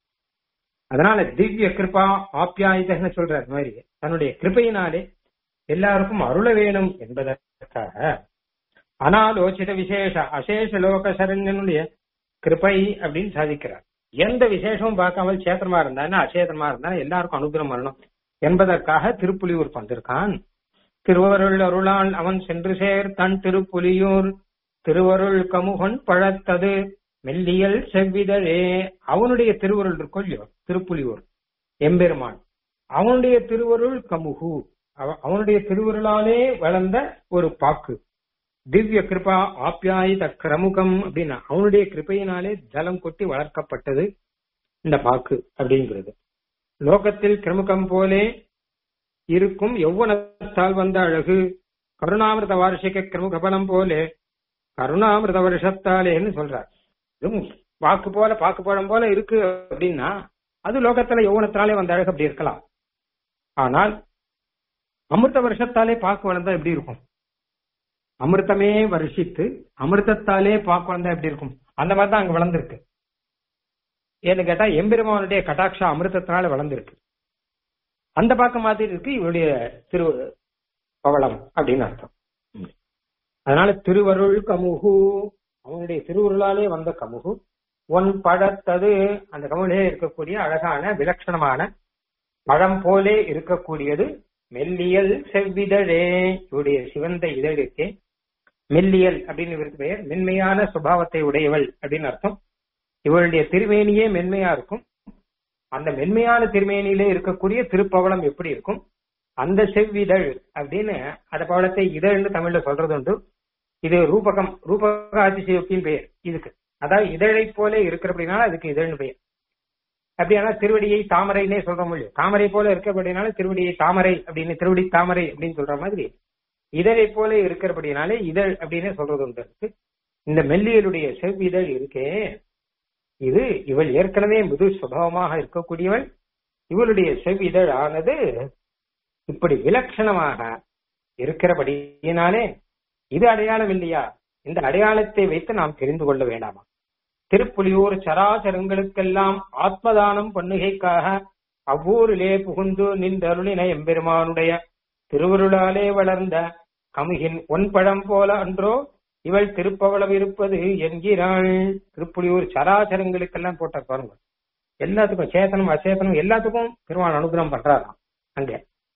[SPEAKER 1] அதனால திவ்ய கிருபா ஆப்யாயுதன்னு சொல்ற மாதிரி தன்னுடைய கிருபையினாலே எல்லாருக்கும் அருள வேணும் என்பதற்காக அனாலோசித விசேஷ அசேஷ லோக சரண்யனுடைய கிருபை அப்படின்னு சாதிக்கிறார் எந்த விசேஷமும் பார்க்காமல் சேத்திரமா இருந்தா அச்சேத்திரமா இருந்தா எல்லாருக்கும் அனுகிரகம் வரணும் என்பதற்காக திருப்புலியூர் வந்திருக்கான் திருவருள் அருளால் அவன் சென்று சேர் தன் திருப்புலியூர் திருவருள் கமுகன் பழத்தது மெல்லியல் செவ்விதழே அவனுடைய திருவருள் இருக்கோ இல்லையோ திருப்புலியூர் எம்பெருமான் அவனுடைய திருவருள் கமுகு அவனுடைய திருவருளாலே வளர்ந்த ஒரு பாக்கு திவ்ய கிருபா ஆப்யாயுத கிரமுகம் அப்படின்னா அவனுடைய கிருப்பையினாலே ஜலம் கொட்டி வளர்க்கப்பட்டது இந்த பாக்கு அப்படிங்கிறது லோகத்தில் கிரமுகம் போலே இருக்கும் எவ்வளத்தால் வந்த அழகு கருணாமிரத வார்ஷிக கிரமுக பலம் போலே கருணாமிரத வருஷத்தாலேன்னு சொல்றார் வாக்கு போல பாக்கு பழம் போல இருக்கு அப்படின்னா அது லோகத்துல யௌவனத்தாலே வந்த அழகு அப்படி இருக்கலாம் ஆனால் அமிர்த வருஷத்தாலே பாக்கு வளர்ந்தா எப்படி இருக்கும் அமிர்தமே வருஷித்து அமிர்தத்தாலே பாக்கு வளர்ந்தா எப்படி இருக்கும் அந்த மாதிரி தான் அங்க வளர்ந்துருக்கு ஏன்னு கேட்டா எம்பெருமானுடைய கட்டாட்சா அமிர்தத்தினால வளர்ந்துருக்கு அந்த பாக்க மாதிரி இருக்கு இவருடைய திரு பவளம் அப்படின்னு அர்த்தம் அதனால திருவருள் கமுகு அவனுடைய திருவுருளாலே வந்த கமுகு ஒன் பழத்தது அந்த கமுலே இருக்கக்கூடிய அழகான விலட்சணமான பழம் போலே இருக்கக்கூடியது மெல்லியல் செவ்விதழே இவருடைய சிவந்த இதழுக்கு மெல்லியல் அப்படின்னு இவருக்கு பெயர் மென்மையான சுபாவத்தை உடையவள் அப்படின்னு அர்த்தம் இவளுடைய திருமேனியே மென்மையா இருக்கும் அந்த மென்மையான திருமேனியிலே இருக்கக்கூடிய திருப்பவளம் எப்படி இருக்கும் அந்த செவ்விதழ் அப்படின்னு அந்த பவளத்தை இதழ்னு தமிழ்ல சொல்றது உண்டு இது ரூபகம் ரூபக அதிசயோக்தியின் பெயர் இதுக்கு அதாவது இதழை போல இருக்கிறபடினால அதுக்கு இதழ்னு பெயர் அப்படியானா திருவடியை தாமரைன்னே சொல்ற முடியும் தாமரை போல இருக்கிறபடினால திருவடியை தாமரை அப்படின்னு திருவடி தாமரை அப்படின்னு சொல்ற மாதிரி இதழை போல இருக்கிறபடினாலே இதழ் அப்படின்னு சொல்றது உண்டு இந்த மெல்லியலுடைய செவ்விதழ் இருக்கே இது இவள் ஏற்கனவே மிது சுபாவமாக இருக்கக்கூடியவள் இவளுடைய செவ்விதழ் ஆனது இப்படி விலட்சணமாக இருக்கிறபடியினாலே இது அடையாளம் இல்லையா இந்த அடையாளத்தை வைத்து நாம் தெரிந்து கொள்ள வேண்டாமா திருப்புலியூர் சராசரங்களுக்கெல்லாம் ஆத்மதானம் பண்ணுகைக்காக அவ்வூரிலே புகுந்து நின்றருளின எம்பெருமானுடைய திருவருளாலே வளர்ந்த கமுகின் ஒன்பழம் போல அன்றோ இவள் திருப்பவளம் இருப்பது என்கிறாள் திருப்புலியூர் சராசரங்களுக்கெல்லாம் போட்ட பாருங்க எல்லாத்துக்கும் சேத்தனம் அச்சேதனம் எல்லாத்துக்கும் பெருமாள் அனுகிரகம் பண்றாராம் அங்க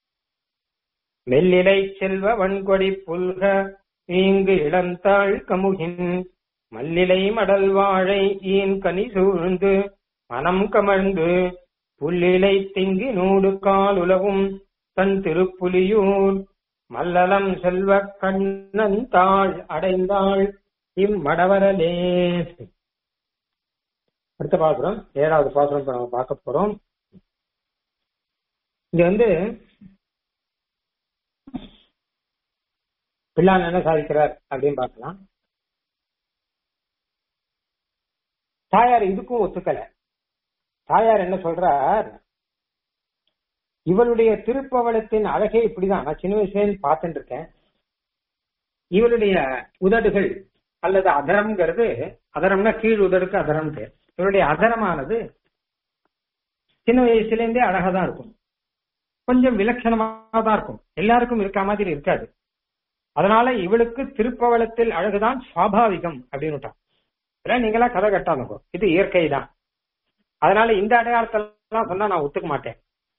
[SPEAKER 1] மெல்லிலை செல்வ வன்கொடி புல்க இங்கு இளந்தாள் கமுகின் மல்லிலை மடல் வாழை ஈன் கனி சூழ்ந்து மனம் கமழ்ந்து புல்லிலை திங்கி நூடு கால் உலவும் தன் திருப்புலியூர் மல்லலம் செல்வ கண்ணன் தாள் அடைந்தாள் இம்மடவரலே அடுத்த பாசுரம் ஏழாவது பாசுரம் இப்ப நம்ம பார்க்க போறோம் இங்க வந்து பிள்ளான் என்ன சாதிக்கிறார் அப்படின்னு பார்க்கலாம் தாயார் இதுக்கும் ஒத்துக்கல தாயார் என்ன சொல்றார் இவளுடைய திருப்பவளத்தின் அழகே இப்படிதான் நான் சின்ன வயசுல பார்த்துட்டு இருக்கேன் இவளுடைய உதடுகள் அல்லது அதரம்ங்கிறது அதரம்னா கீழ் உதடுக்கு அதரம் பேர் இவருடைய அதரமானது சின்ன வயசுல இருந்தே அழகா தான் இருக்கும் கொஞ்சம் விலட்சணமா தான் இருக்கும் எல்லாருக்கும் இருக்க மாதிரி இருக்காது அதனால இவளுக்கு திருப்பவளத்தில் அழகுதான் சுவாபாவிகம் அப்படின்னு இதெல்லாம் நீங்களா கதை கட்டாதுங்க இது இயற்கை தான் அதனால இந்த அடையாளத்தெல்லாம் சொன்னா நான் ஒத்துக்க மாட்டேன்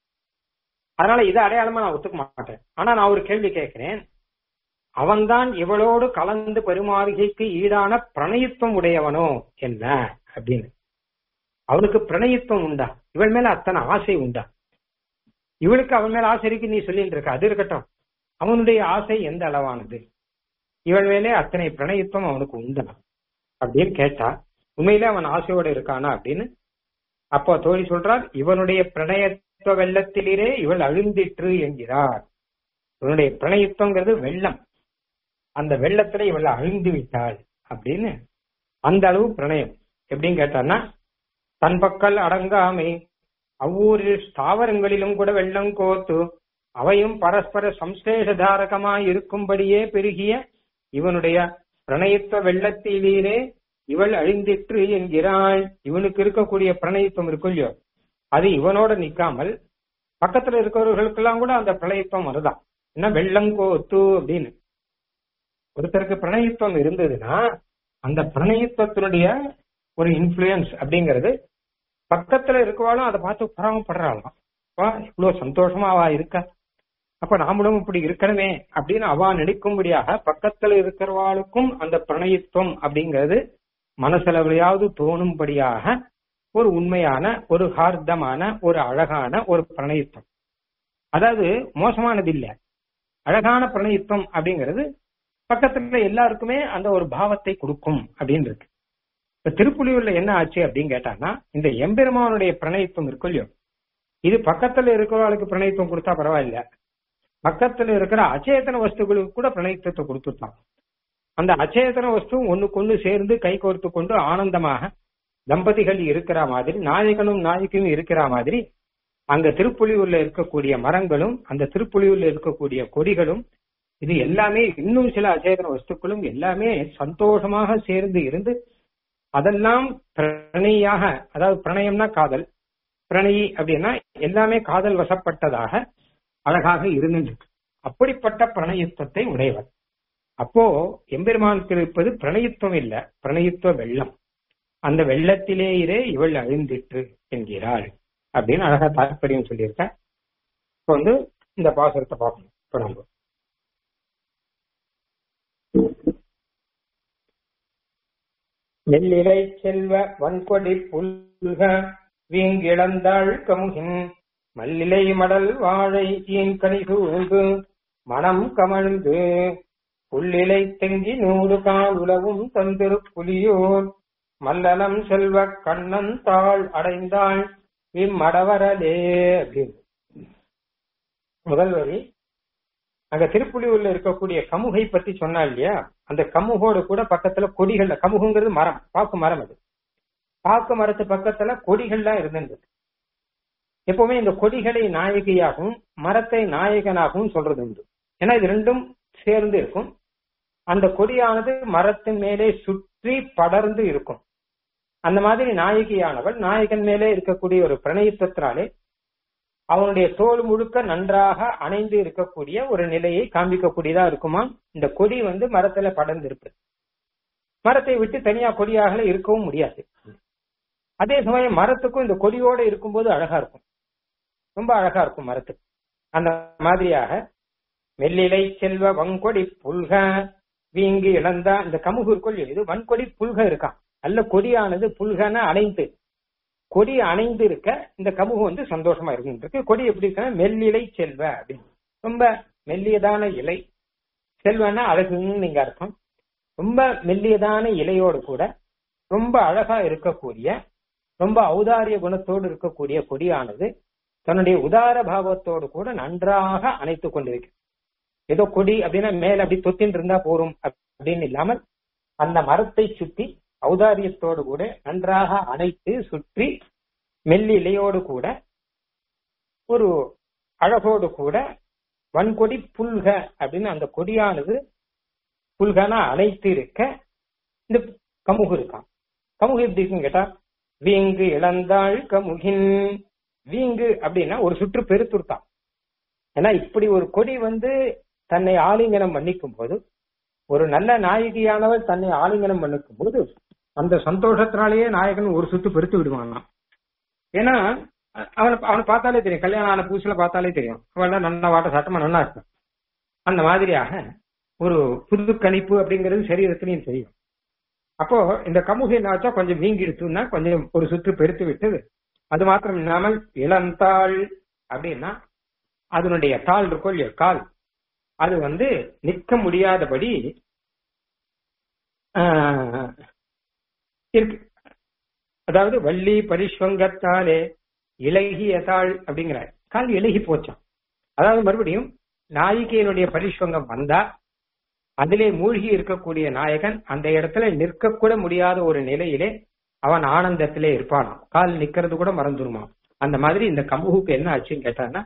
[SPEAKER 1] அதனால இது அடையாளமா நான் ஒத்துக்க மாட்டேன் ஆனா நான் ஒரு கேள்வி கேட்கிறேன் அவன்தான் இவளோடு கலந்து பெருமாளிகைக்கு ஈடான பிரணயத்துவம் உடையவனோ என்ன அப்படின்னு அவனுக்கு பிரணயத்துவம் உண்டா இவள் மேல அத்தனை ஆசை உண்டா இவளுக்கு அவன் மேல ஆசை இருக்கு நீ சொல்லிட்டு இருக்க அது இருக்கட்டும் அவனுடைய ஆசை எந்த அளவானது இவள் மேலே அத்தனை பிரணயத்துவம் அவனுக்கு உண்டா அப்படின்னு கேட்டா உண்மையிலே அவன் ஆசையோட இருக்கானா அப்படின்னு அப்போ தோழி சொல்றார் இவனுடைய பிரணயத்துவ வெள்ளத்திலே இவள் அழுந்திற்று என்கிறார் இவனுடைய பிரணயத்துவங்கிறது வெள்ளம் அந்த வெள்ளத்துல இவள் அழிந்து விட்டாள் அப்படின்னு அந்த அளவு பிரணயம் எப்படின்னு கேட்டான்னா தன் பக்கல் அடங்காமை அவ்வூரில் ஸ்தாவரங்களிலும் கூட வெள்ளம் கோத்து அவையும் பரஸ்பர சம்சேஷதாரகமாய் இருக்கும்படியே பெருகிய இவனுடைய பிரணயத்துவ வெள்ளத்திலே இவள் அழிந்திற்று என்கிறாள் இவனுக்கு இருக்கக்கூடிய பிரணயத்துவம் இருக்கும் இல்லையோ அது இவனோட நிக்காமல் பக்கத்துல இருக்கிறவர்களுக்கெல்லாம் கூட அந்த பிரளயத்துவம் வருதான் என்ன வெள்ளங்கோத்து அப்படின்னு ஒருத்தருக்கு பிரணயத்துவம் இருந்ததுன்னா அந்த பிரணயத்துவத்தினுடைய ஒரு இன்ஃபுளுயன்ஸ் அப்படிங்கிறது பக்கத்துல இருக்கவாளும் அதை பார்த்து பராமப்படுறாளாம் வா இவ்வளவு சந்தோஷமா அவ இருக்கா அப்ப நாமளும் இப்படி இருக்கணுமே அப்படின்னு அவ நினைக்கும்படியாக பக்கத்துல இருக்கிறவாளுக்கும் அந்த பிரணயத்துவம் அப்படிங்கிறது மனசளவிலையாவது தோணும்படியாக ஒரு உண்மையான ஒரு ஹார்தமான ஒரு அழகான ஒரு பிரணயத்துவம் அதாவது மோசமானது இல்ல அழகான பிரணயத்துவம் அப்படிங்கிறது பக்கத்துல எல்லாருக்குமே அந்த ஒரு பாவத்தை கொடுக்கும் அப்படின்னு இருக்கு இப்ப திருப்புலியூர்ல என்ன ஆச்சு அப்படின்னு கேட்டாங்கன்னா இந்த எம்பெருமானுடைய பிரணயத்துவம் இருக்கும் இல்லையோ இது பக்கத்துல இருக்கிறவங்களுக்கு பிரணயத்துவம் கொடுத்தா பரவாயில்ல பக்கத்துல இருக்கிற அச்சேதன வஸ்துகளுக்கு கூட பிரணயத்துவத்தை கொடுத்துட்டான் அந்த அச்சேதன வஸ்து ஒண்ணுக்கு ஒண்ணு சேர்ந்து கை கோர்த்து கொண்டு ஆனந்தமாக தம்பதிகள் இருக்கிற மாதிரி நாயகனும் நாயகியும் இருக்கிற மாதிரி அங்க திருப்புலியூர்ல இருக்கக்கூடிய மரங்களும் அந்த திருப்புலியூர்ல இருக்கக்கூடிய கொடிகளும் இது எல்லாமே இன்னும் சில அச்சேதன வஸ்துக்களும் எல்லாமே சந்தோஷமாக சேர்ந்து இருந்து அதெல்லாம் பிரணயாக அதாவது பிரணயம்னா காதல் பிரணயி அப்படின்னா எல்லாமே காதல் வசப்பட்டதாக அழகாக இருந்துருக்கு அப்படிப்பட்ட பிரணயத்துவத்தை உடையவர் அப்போ எம்பெருமானுக்கு இருப்பது பிரணயத்துவம் இல்ல பிரணயத்துவ வெள்ளம் அந்த வெள்ளத்திலேயே இவள் அழிந்திற்று என்கிறாள் அப்படின்னு அழகா தாற்பயம் சொல்லியிருக்க இப்போ வந்து இந்த பாசுரத்தை பார்க்கணும் இப்ப நம்ம நெல்லிலை செல்வ வன்கொடி புல்க வீங்கிழந்தாள் கமுகின் மல்லிலை மடல் வாழை ஈன்கனி சூழ்ந்து மனம் கமழ்ந்து புல்லிலை தெங்கி நூறு கால் உலவும் தந்திரு புலியோர் மல்லலம் செல்வ கண்ணன் தாள் அடைந்தாள் இம்மடவரலே அப்படின்னு முதல் வரி அங்க திருப்புலியூர்ல இருக்கக்கூடிய கமுகை பத்தி சொன்னா இல்லையா அந்த கமுகோடு கூட பக்கத்துல கொடிகள்ல கமுகுங்கிறது மரம் பாக்கு மரம் அது பாக்கு மரத்து பக்கத்துல கொடிகள்லாம் இருந்தது எப்பவுமே இந்த கொடிகளை நாயகியாகவும் மரத்தை நாயகனாகவும் சொல்றது உண்டு ஏன்னா இது ரெண்டும் சேர்ந்து இருக்கும் அந்த கொடியானது மரத்தின் மேலே சுற்றி படர்ந்து இருக்கும் அந்த மாதிரி நாயகியானவள் நாயகன் மேலே இருக்கக்கூடிய ஒரு பிரணயத்தினாலே அவனுடைய தோல் முழுக்க நன்றாக அணைந்து இருக்கக்கூடிய ஒரு நிலையை காண்பிக்கக்கூடியதா இருக்குமா இந்த கொடி வந்து மரத்துல படர்ந்து இருப்பது மரத்தை விட்டு தனியா கொடியாக இருக்கவும் முடியாது அதே சமயம் மரத்துக்கும் இந்த கொடியோட இருக்கும்போது அழகா இருக்கும் ரொம்ப அழகா இருக்கும் மரத்துக்கு அந்த மாதிரியாக மெல்லிலை செல்வ வங்கொடி புல்க வீங்கி இழந்தா இந்த கமுகு கொள் இது வன்கொடி புல்க இருக்கான் நல்ல கொடியானது புல்கன அணைந்து கொடி அணைந்து இருக்க இந்த கமுகு வந்து சந்தோஷமா இருக்கு கொடி எப்படி இருக்குன்னா மெல்லிலை செல்வ அப்படின்னு ரொம்ப மெல்லியதான இலை செல்வன்னா அழகுன்னு நீங்க அர்த்தம் ரொம்ப மெல்லியதான இலையோடு கூட ரொம்ப அழகா இருக்கக்கூடிய ரொம்ப ஔதாரிய குணத்தோடு இருக்கக்கூடிய கொடியானது தன்னுடைய உதார பாவத்தோடு கூட நன்றாக அணைத்துக் கொண்டிருக்கு ஏதோ கொடி அப்படின்னா மேல அப்படி தொத்தின் இருந்தா போரும் அப்படின்னு இல்லாமல் அந்த மரத்தை சுத்தி ஔதாரியத்தோடு கூட நன்றாக அணைத்து சுற்றி மெல்லி இலையோடு கூட ஒரு அழகோடு கூட வன்கொடி புல்க அப்படின்னு அந்த கொடியானது புல்கனா அணைத்து இருக்க இந்த கமுகு இருக்கான் கமுகு எப்படி இருக்குன்னு கேட்டா வீங்கு இழந்தாள் கமுகின் வீங்கு அப்படின்னா ஒரு சுற்று பெருத்துருத்தான் ஏன்னா இப்படி ஒரு கொடி வந்து தன்னை ஆலிங்கனம் பண்ணிக்கும் போது ஒரு நல்ல நாயகியானவர் தன்னை ஆலிங்கனம் பண்ணிக்கும் போது அந்த சந்தோஷத்தினாலேயே நாயகன் ஒரு சுத்து பெருத்து விடுவானாம் ஏன்னா அவனை அவனை பார்த்தாலே தெரியும் கல்யாணம் ஆன புதுசுல பார்த்தாலே தெரியும் அவன் நல்லா வாட்ட சாட்டமா நல்லா இருக்கும் அந்த மாதிரியாக ஒரு புது கணிப்பு அப்படிங்கிறது சரீரத்திலையும் தெரியும் அப்போ இந்த கமுகு என்னாச்சா கொஞ்சம் வீங்கிடுச்சுன்னா கொஞ்சம் ஒரு சுற்று பெருத்து விட்டது அது மாத்திரம் இல்லாமல் இளந்தாள் அப்படின்னா அதனுடைய தாள் இருக்கும் இல்லையா கால் அது வந்து நிற்க முடியாதபடி இருக்கு அதாவது வள்ளி பரிஸ்வங்கத்தாலே இலகிய தாள் அப்படிங்கிறார் கால் இலகி போச்சான் அதாவது மறுபடியும் நாயிகையினுடைய பரிஸ்வங்கம் வந்தா அதிலே மூழ்கி இருக்கக்கூடிய நாயகன் அந்த இடத்துல நிற்கக்கூட முடியாத ஒரு நிலையிலே அவன் ஆனந்தத்திலே இருப்பானாம் கால் நிக்கிறது கூட மறந்துருமாம் அந்த மாதிரி இந்த கமுகுக்கு என்ன ஆச்சுன்னு கேட்டான்னா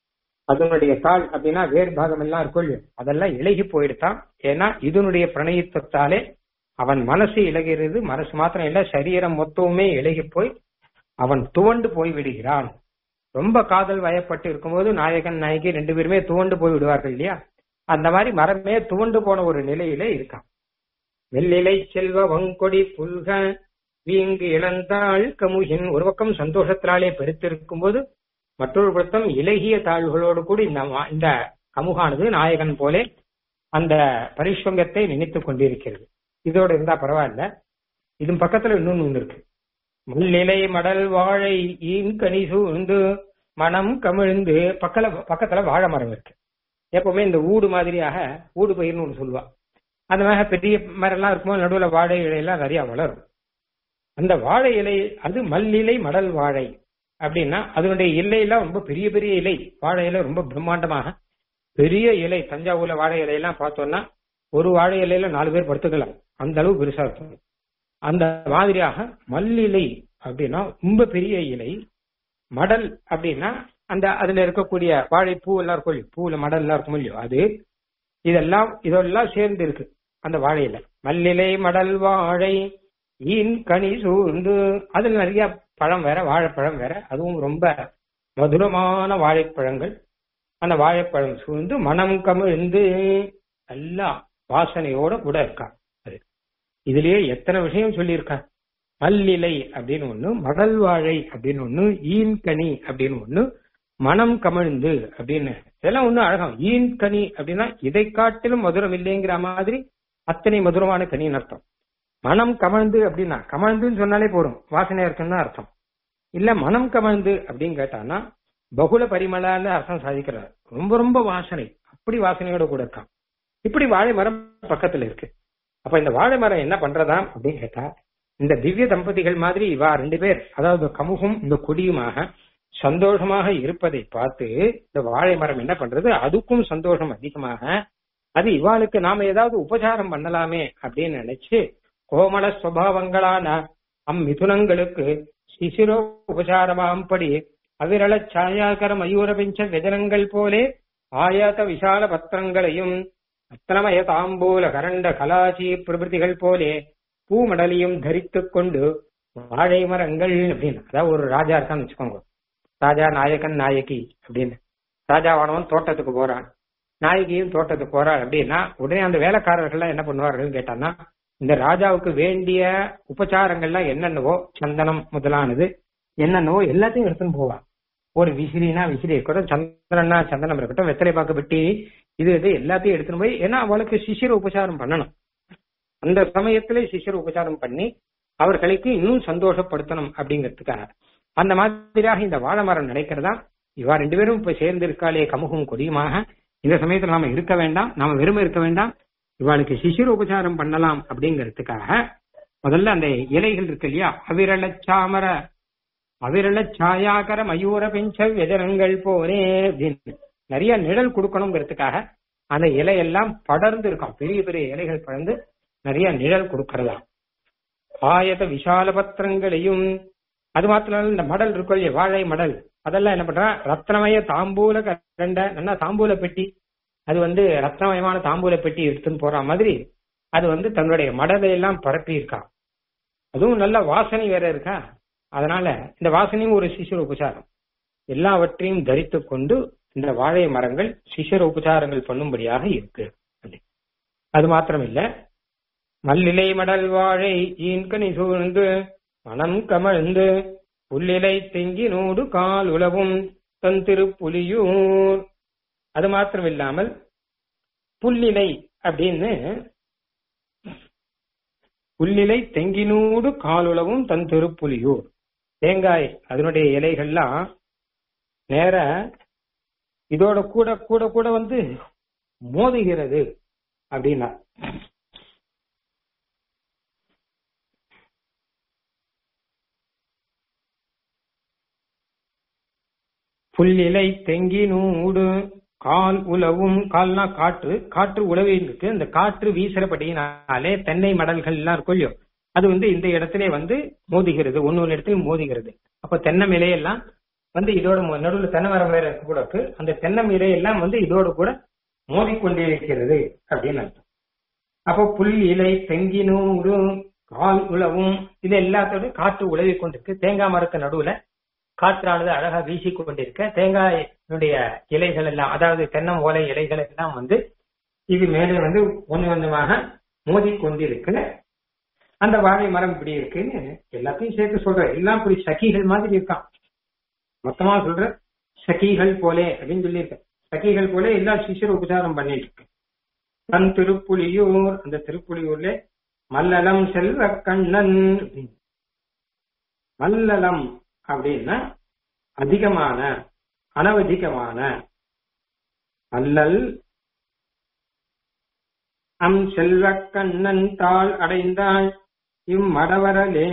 [SPEAKER 1] அதனுடைய தாள் அப்படின்னா வேறு பாகம் எல்லாம் இருக்கும் அதெல்லாம் இலகி போயிடுதான் ஏன்னா இதனுடைய பிரணயத்தாலே அவன் மனசு இலகிறது மனசு மாத்திரம் இல்ல சரீரம் மொத்தமுமே இலகி போய் அவன் துவண்டு போய் விடுகிறான் ரொம்ப காதல் வயப்பட்டு இருக்கும்போது நாயகன் நாயகி ரெண்டு பேருமே துவண்டு போய் விடுவார்கள் இல்லையா அந்த மாதிரி மரமே துவண்டு போன ஒரு நிலையில இருக்கான் வெள்ளிலை செல்வ வங்கொடி புல்க வீங்கு இழந்தாள் கமுகின் ஒரு பக்கம் சந்தோஷத்தினாலே பெருத்திருக்கும் போது மற்றொரு பக்கம் இலகிய தாழ்வுகளோடு கூடி இந்த இந்த கமுகானது நாயகன் போலே அந்த பரிஷ்வங்கத்தை நினைத்துக் கொண்டிருக்கிறது இதோட இருந்தா பரவாயில்ல இது பக்கத்துல இன்னொன்னு ஒண்ணு இருக்கு முள்ளிலை மடல் வாழை ஈங்கனி சூழ்ந்து மனம் கமிழ்ந்து பக்கல பக்கத்துல வாழை மரம் இருக்கு எப்பவுமே இந்த ஊடு மாதிரியாக ஊடு பயிர்னு ஒன்று சொல்லுவா அந்த மாதிரி பெரிய மரம்லாம் இருக்கும்போது நடுவில் வாழை இலையெல்லாம் நிறைய வளரும் அந்த வாழை இலை அது மல்லிலை மடல் வாழை அப்படின்னா அதனுடைய இலையெல்லாம் ரொம்ப பெரிய பெரிய இலை வாழை இலை ரொம்ப பிரம்மாண்டமாக பெரிய இலை தஞ்சாவூர்ல வாழை இலையெல்லாம் பார்த்தோம்னா ஒரு வாழை இலையில நாலு பேர் படுத்துக்கலாம் அந்த அளவு பெருசா இருக்கும் அந்த மாதிரியாக மல்லிலை அப்படின்னா ரொம்ப பெரிய இலை மடல் அப்படின்னா அந்த அதுல இருக்கக்கூடிய வாழைப்பூ எல்லாம் இருக்கும் இல்லையோ பூவுல மடல் எல்லாம் இருக்கும் இல்லையோ அது இதெல்லாம் இதெல்லாம் சேர்ந்து இருக்கு அந்த வாழையில மல்லிலை மடல் வாழை ஈன் கனி சூழ்ந்து அதுல நிறைய பழம் வேற வாழைப்பழம் வேற அதுவும் ரொம்ப மதுரமான வாழைப்பழங்கள் அந்த வாழைப்பழம் சூழ்ந்து மனம் கமிழ்ந்து நல்லா வாசனையோட கூட இருக்கா அது இதுலயே எத்தனை விஷயம் சொல்லியிருக்கா மல்லிலை அப்படின்னு ஒண்ணு மடல் வாழை அப்படின்னு ஒண்ணு ஈன்கனி அப்படின்னு ஒண்ணு மனம் கமிழ்ந்து அப்படின்னு இதெல்லாம் ஒண்ணு அழகம் ஈன்கனி அப்படின்னா இதை காட்டிலும் மதுரம் இல்லைங்கிற மாதிரி அத்தனை மதுரமான கனின்னு அர்த்தம் மனம் கமழ்ந்து அப்படின்னா கமழ்ந்துன்னு சொன்னாலே போடும் வாசனையா இருக்குன்னு அர்த்தம் இல்ல மனம் கமழ்ந்து அப்படின்னு கேட்டான்னா பகுல பரிமளான்னு அர்த்தம் சாதிக்கிறார் ரொம்ப ரொம்ப வாசனை அப்படி வாசனையோட கூட இருக்கான் இப்படி வாழை மரம் பக்கத்துல இருக்கு அப்ப இந்த வாழை மரம் என்ன பண்றதா அப்படின்னு கேட்டா இந்த திவ்ய தம்பதிகள் மாதிரி இவா ரெண்டு பேர் அதாவது கமுகும் இந்த கொடியுமாக சந்தோஷமாக இருப்பதை பார்த்து இந்த வாழை மரம் என்ன பண்றது அதுக்கும் சந்தோஷம் அதிகமாக அது இவாளுக்கு நாம ஏதாவது உபசாரம் பண்ணலாமே அப்படின்னு நினைச்சு கோமள சுவாவங்களான அம்மிதுனங்களுக்கு சிசிரோ உபசாரமாம்படி அவிரள சாயாகர மயூரபிஞ்ச வெதனங்கள் போலே ஆயாத விசால பத்திரங்களையும் ரத்னமய தாம்பூல கரண்ட கலாச்சி பிரபுதிகள் போலே பூமடலையும் தரித்துக் கொண்டு வாழை மரங்கள் அப்படின்னு அதாவது ஒரு ராஜா இருக்கான்னு வச்சுக்கோங்க ராஜா நாயகன் நாயகி அப்படின்னு ராஜாவானவன் தோட்டத்துக்கு போறான் நாயகியும் தோட்டத்துக்கு போறாள் அப்படின்னா உடனே அந்த வேலைக்காரர்கள்லாம் என்ன பண்ணுவார்கள் கேட்டான்னா இந்த ராஜாவுக்கு வேண்டிய உபச்சாரங்கள்லாம் என்னென்னவோ சந்தனம் முதலானது என்னென்னவோ எல்லாத்தையும் எடுத்துன்னு போவா ஒரு விசிறினா விசிறி இருக்கட்டும் சந்தனம்னா சந்தனம் இருக்கட்டும் வெத்தலை பாக்கு வெட்டி இது இது எல்லாத்தையும் எடுத்துன்னு போய் ஏன்னா அவளுக்கு சிசிர உபச்சாரம் பண்ணணும் அந்த சமயத்துல சிசிர உபச்சாரம் பண்ணி அவர்களுக்கு இன்னும் சந்தோஷப்படுத்தணும் அப்படிங்கிறதுக்காக அந்த மாதிரியாக இந்த வாழை மரம் நினைக்கிறதா இவா ரெண்டு பேரும் இப்ப சேர்ந்து இருக்காளே கமுகும் கொடியுமாக இந்த சமயத்துல நாம இருக்க வேண்டாம் நாம வெறுமை இருக்க வேண்டாம் இவாளுக்கு சிசிர உபச்சாரம் பண்ணலாம் அப்படிங்கிறதுக்காக முதல்ல அந்த இலைகள் இருக்கு இல்லையா அவிரள சாமர அவிரள சாயாகர மயூர பெஞ்ச வெதனங்கள் போரே அப்படின்னு நிறைய நிழல் கொடுக்கணுங்கிறதுக்காக அந்த இலையெல்லாம் படர்ந்து இருக்கும் பெரிய பெரிய இலைகள் படர்ந்து நிறைய நிழல் கொடுக்கறதா ஆயத விஷால பத்திரங்களையும் அது மாத்திரம் இந்த மடல் இருக்கும் இல்லையா வாழை மடல் அதெல்லாம் என்ன பண்றா ரத்னமய தாம்பூல கரண்ட நல்லா தாம்பூல பெட்டி அது வந்து ரத்னமயமான தாம்பூல பெட்டி எடுத்துன்னு போற மாதிரி அது வந்து தன்னுடைய மடலை எல்லாம் பரப்பி இருக்கா அதுவும் நல்ல வாசனை வேற இருக்கா அதனால இந்த வாசனையும் ஒரு சிசுர உபசாரம் எல்லாவற்றையும் தரித்துக் கொண்டு இந்த வாழை மரங்கள் சிஷர உபச்சாரங்கள் பண்ணும்படியாக இருக்கு அது மாத்திரம் இல்ல மல்லிலை மடல் வாழை ஈன்கனி சூழ்ந்து மனம் கமழ்ந்து புல்லிலை தெங்கினோடு கால் உலவும் தன் திருப்புலியூர் அது மாத்திரம் இல்லாமல் புல்லிலை அப்படின்னு புல்லிலை தெங்கினூடு காலுளவும் தன் திருப்புலியூர் தேங்காய் அதனுடைய இலைகள்லாம் நேர இதோட கூட கூட கூட வந்து மோதுகிறது அப்படின்னா புல்லிலை தெங்கினூடு கால் உலவும் கால்னா காற்று காற்று உழவின்னு இருக்கு அந்த காற்று வீசுறபடியினாலே தென்னை மடல்கள் எல்லாம் இருக்கும் இல்லையோ அது வந்து இந்த இடத்திலே வந்து மோதுகிறது ஒன்னு ஒரு இடத்துல மோதுகிறது அப்ப தென்னை இலையெல்லாம் வந்து இதோட நடுவில் தென்னை மரம் வேற இருக்க கூட இருக்கு அந்த தென்னை இலையெல்லாம் வந்து இதோட கூட மோதிக்கொண்டிருக்கிறது அப்படின்னு அர்த்தம் அப்போ புல் இலை தெங்கினூடு கால் உழவும் இது எல்லாத்தோட காற்று உழவி கொண்டிருக்கு தேங்காய் மரத்து நடுவுல காற்றானது அழகா வீசி கொண்டிருக்க தேங்காயினுடைய இலைகள் எல்லாம் அதாவது தென்னம் ஓலை இலைகள் எல்லாம் வந்து இது மேலே வந்து கொஞ்சம் கொஞ்சமாக மோதி கொண்டிருக்கு அந்த வாழை மரம் இப்படி இருக்குன்னு எல்லாத்தையும் சேர்த்து சொல்ற எல்லாம் இப்படி சகிகள் மாதிரி இருக்கான் மொத்தமா சொல்ற சகிகள் போலே அப்படின்னு சொல்லியிருக்க சகிகள் போல எல்லா சிஷர் உபச்சாரம் பண்ணிட்டு இருக்கு தன் திருப்புலியூர் அந்த திருப்புலியூர்ல மல்லலம் செல்வ கண்ணன் மல்லலம் அப்படின்னா அதிகமான அனவதிகமான அல்லல் அம் செல்வ கண்ணன் தாள் அடைந்தாள் இம்மடவரலே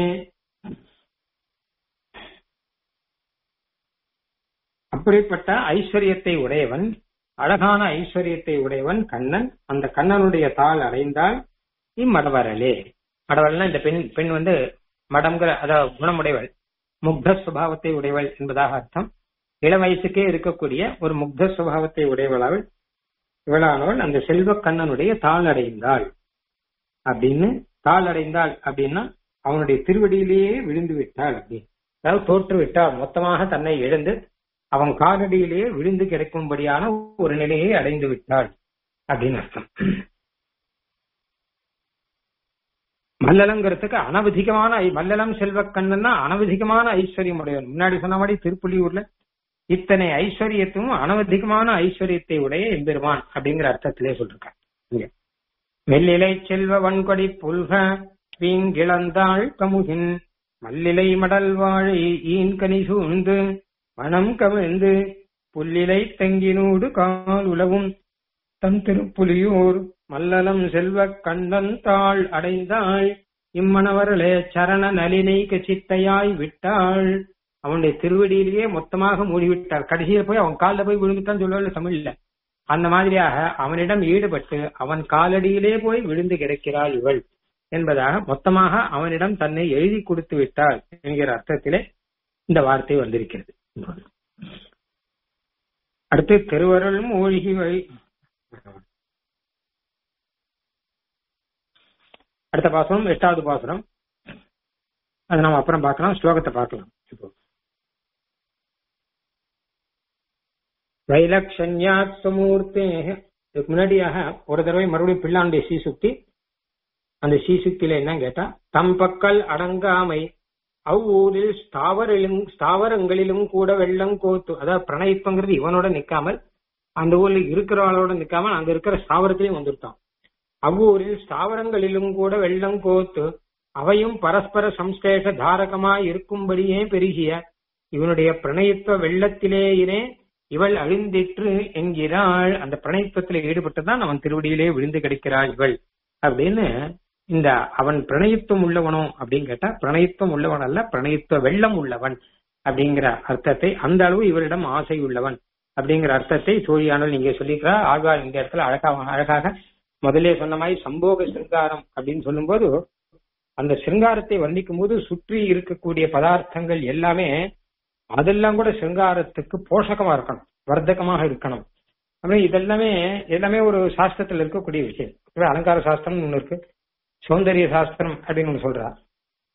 [SPEAKER 1] அப்படிப்பட்ட ஐஸ்வர்யத்தை உடையவன் அழகான ஐஸ்வர்யத்தை உடையவன் கண்ணன் அந்த கண்ணனுடைய தாள் அடைந்தால் இம்மடவரலே மடவரல்னா இந்த பெண் பெண் வந்து மடம்ங்கிற அதாவது குணமுடையவள் முக்த சுபாவத்தை உடையவள் என்பதாக அர்த்தம் இளம் வயசுக்கே இருக்கக்கூடிய ஒரு முக்த சுபாவத்தை உடையவள் இவளானவள் அந்த செல்வ கண்ணனுடைய தாள் அடைந்தாள் அப்படின்னு தாள் அடைந்தாள் அப்படின்னா அவனுடைய திருவடியிலேயே விழுந்து விட்டாள் அப்படின்னு அதாவது தோற்று விட்டாள் மொத்தமாக தன்னை இழந்து அவன் காலடியிலேயே விழுந்து கிடைக்கும்படியான ஒரு நிலையை அடைந்து விட்டாள் அப்படின்னு அர்த்தம் மல்லலங்கிறதுக்கு அனவதிகமான மல்லலம் செல்வ கண்ணன்னா அனவதிகமான ஐஸ்வர்யம் உடையவன் முன்னாடி சொன்ன மாதிரி திருப்புலியூர்ல இத்தனை ஐஸ்வர்யத்தும் அனவதிகமான ஐஸ்வர்யத்தை உடைய எம்பெருமான் அப்படிங்கிற அர்த்தத்திலே சொல்லிருக்காங்க மெல்லிலை செல்வ வன்கொடி புல்க வீங்கிழந்தாள் கமுகின் மல்லிலை மடல் வாழை ஈன்கனி சூழ்ந்து மனம் கவிழ்ந்து புல்லிலை தெங்கினூடு கால் உலவும் தன் திருப்புலியூர் மல்லலம் செல்வ கண்டன் தாள் அடைந்தாள் இம்மணவர்களே சரண நலினை சித்தையாய் விட்டாள் அவனுடைய திருவடியிலேயே மொத்தமாக மூடிவிட்டாள் கடைசியில போய் அவன் காலில் போய் விழுந்துட்டான்னு சொல்லல தமிழ்ல அந்த மாதிரியாக அவனிடம் ஈடுபட்டு அவன் காலடியிலே போய் விழுந்து கிடக்கிறாள் இவள் என்பதாக மொத்தமாக அவனிடம் தன்னை எழுதி கொடுத்து விட்டாள் என்கிற அர்த்தத்திலே இந்த வார்த்தை வந்திருக்கிறது அடுத்து திருவருள் மூழ்கி வழி அடுத்த பாசனம் எட்டாவது பாசனம் அதை நம்ம அப்புறம் பார்க்கலாம் ஸ்லோகத்தை பார்க்கலாம் இப்போ வைலக்ஷன்யாத் சுமூர்த்தே இதுக்கு முன்னாடியாக ஒரு தடவை மறுபடியும் பிள்ளாண்டுடைய சீசுக்தி அந்த சீசுக்தியில என்ன கேட்டா தம் பக்கல் அடங்காமை அவ்வூரில் ஸ்தாவரிலும் ஸ்தாவரங்களிலும் கூட வெள்ளம் கோத்து அதாவது பிரணயிப்பங்கிறது இவனோட நிக்காமல் அந்த ஊர்ல இருக்கிறவளோட நிக்காமல் அங்க இருக்கிற ஸ்தாவரத்திலையும் வந்துருத்தான் அவ்வூரில் ஸ்தாவரங்களிலும் கூட வெள்ளம் கோத்து அவையும் பரஸ்பர சம்ஸ்லேஷ தாரகமாய் இருக்கும்படியே பெருகிய இவனுடைய பிரணயத்துவ வெள்ளத்திலேயே இவள் அழிந்திற்று என்கிறாள் அந்த பிரணயத்துவத்தில் ஈடுபட்டுதான் அவன் திருவடியிலே விழுந்து கிடைக்கிறாள் இவள் அப்படின்னு இந்த அவன் பிரணயத்துவம் உள்ளவனோ அப்படின்னு கேட்டா பிரணயத்துவம் உள்ளவன் அல்ல பிரணயத்துவ வெள்ளம் உள்ளவன் அப்படிங்கிற அர்த்தத்தை அந்த அளவு இவரிடம் ஆசை உள்ளவன் அப்படிங்கிற அர்த்தத்தை சூரியானல் நீங்க சொல்லிக்கிறா ஆழ்வார் இந்த இடத்துல அழகாக அழகாக முதலே சொன்ன மாதிரி சம்போக சிருங்காரம் அப்படின்னு சொல்லும்போது அந்த சிருங்காரத்தை வர்ணிக்கும் போது சுற்றி இருக்கக்கூடிய பதார்த்தங்கள் எல்லாமே அதெல்லாம் கூட சிருங்காரத்துக்கு போஷகமா இருக்கணும் வர்த்தகமாக இருக்கணும் அப்படி இதெல்லாமே எல்லாமே ஒரு சாஸ்திரத்துல இருக்கக்கூடிய விஷயம் அலங்கார சாஸ்திரம் ஒண்ணு இருக்கு சௌந்தரிய சாஸ்திரம் அப்படின்னு ஒண்ணு சொல்றா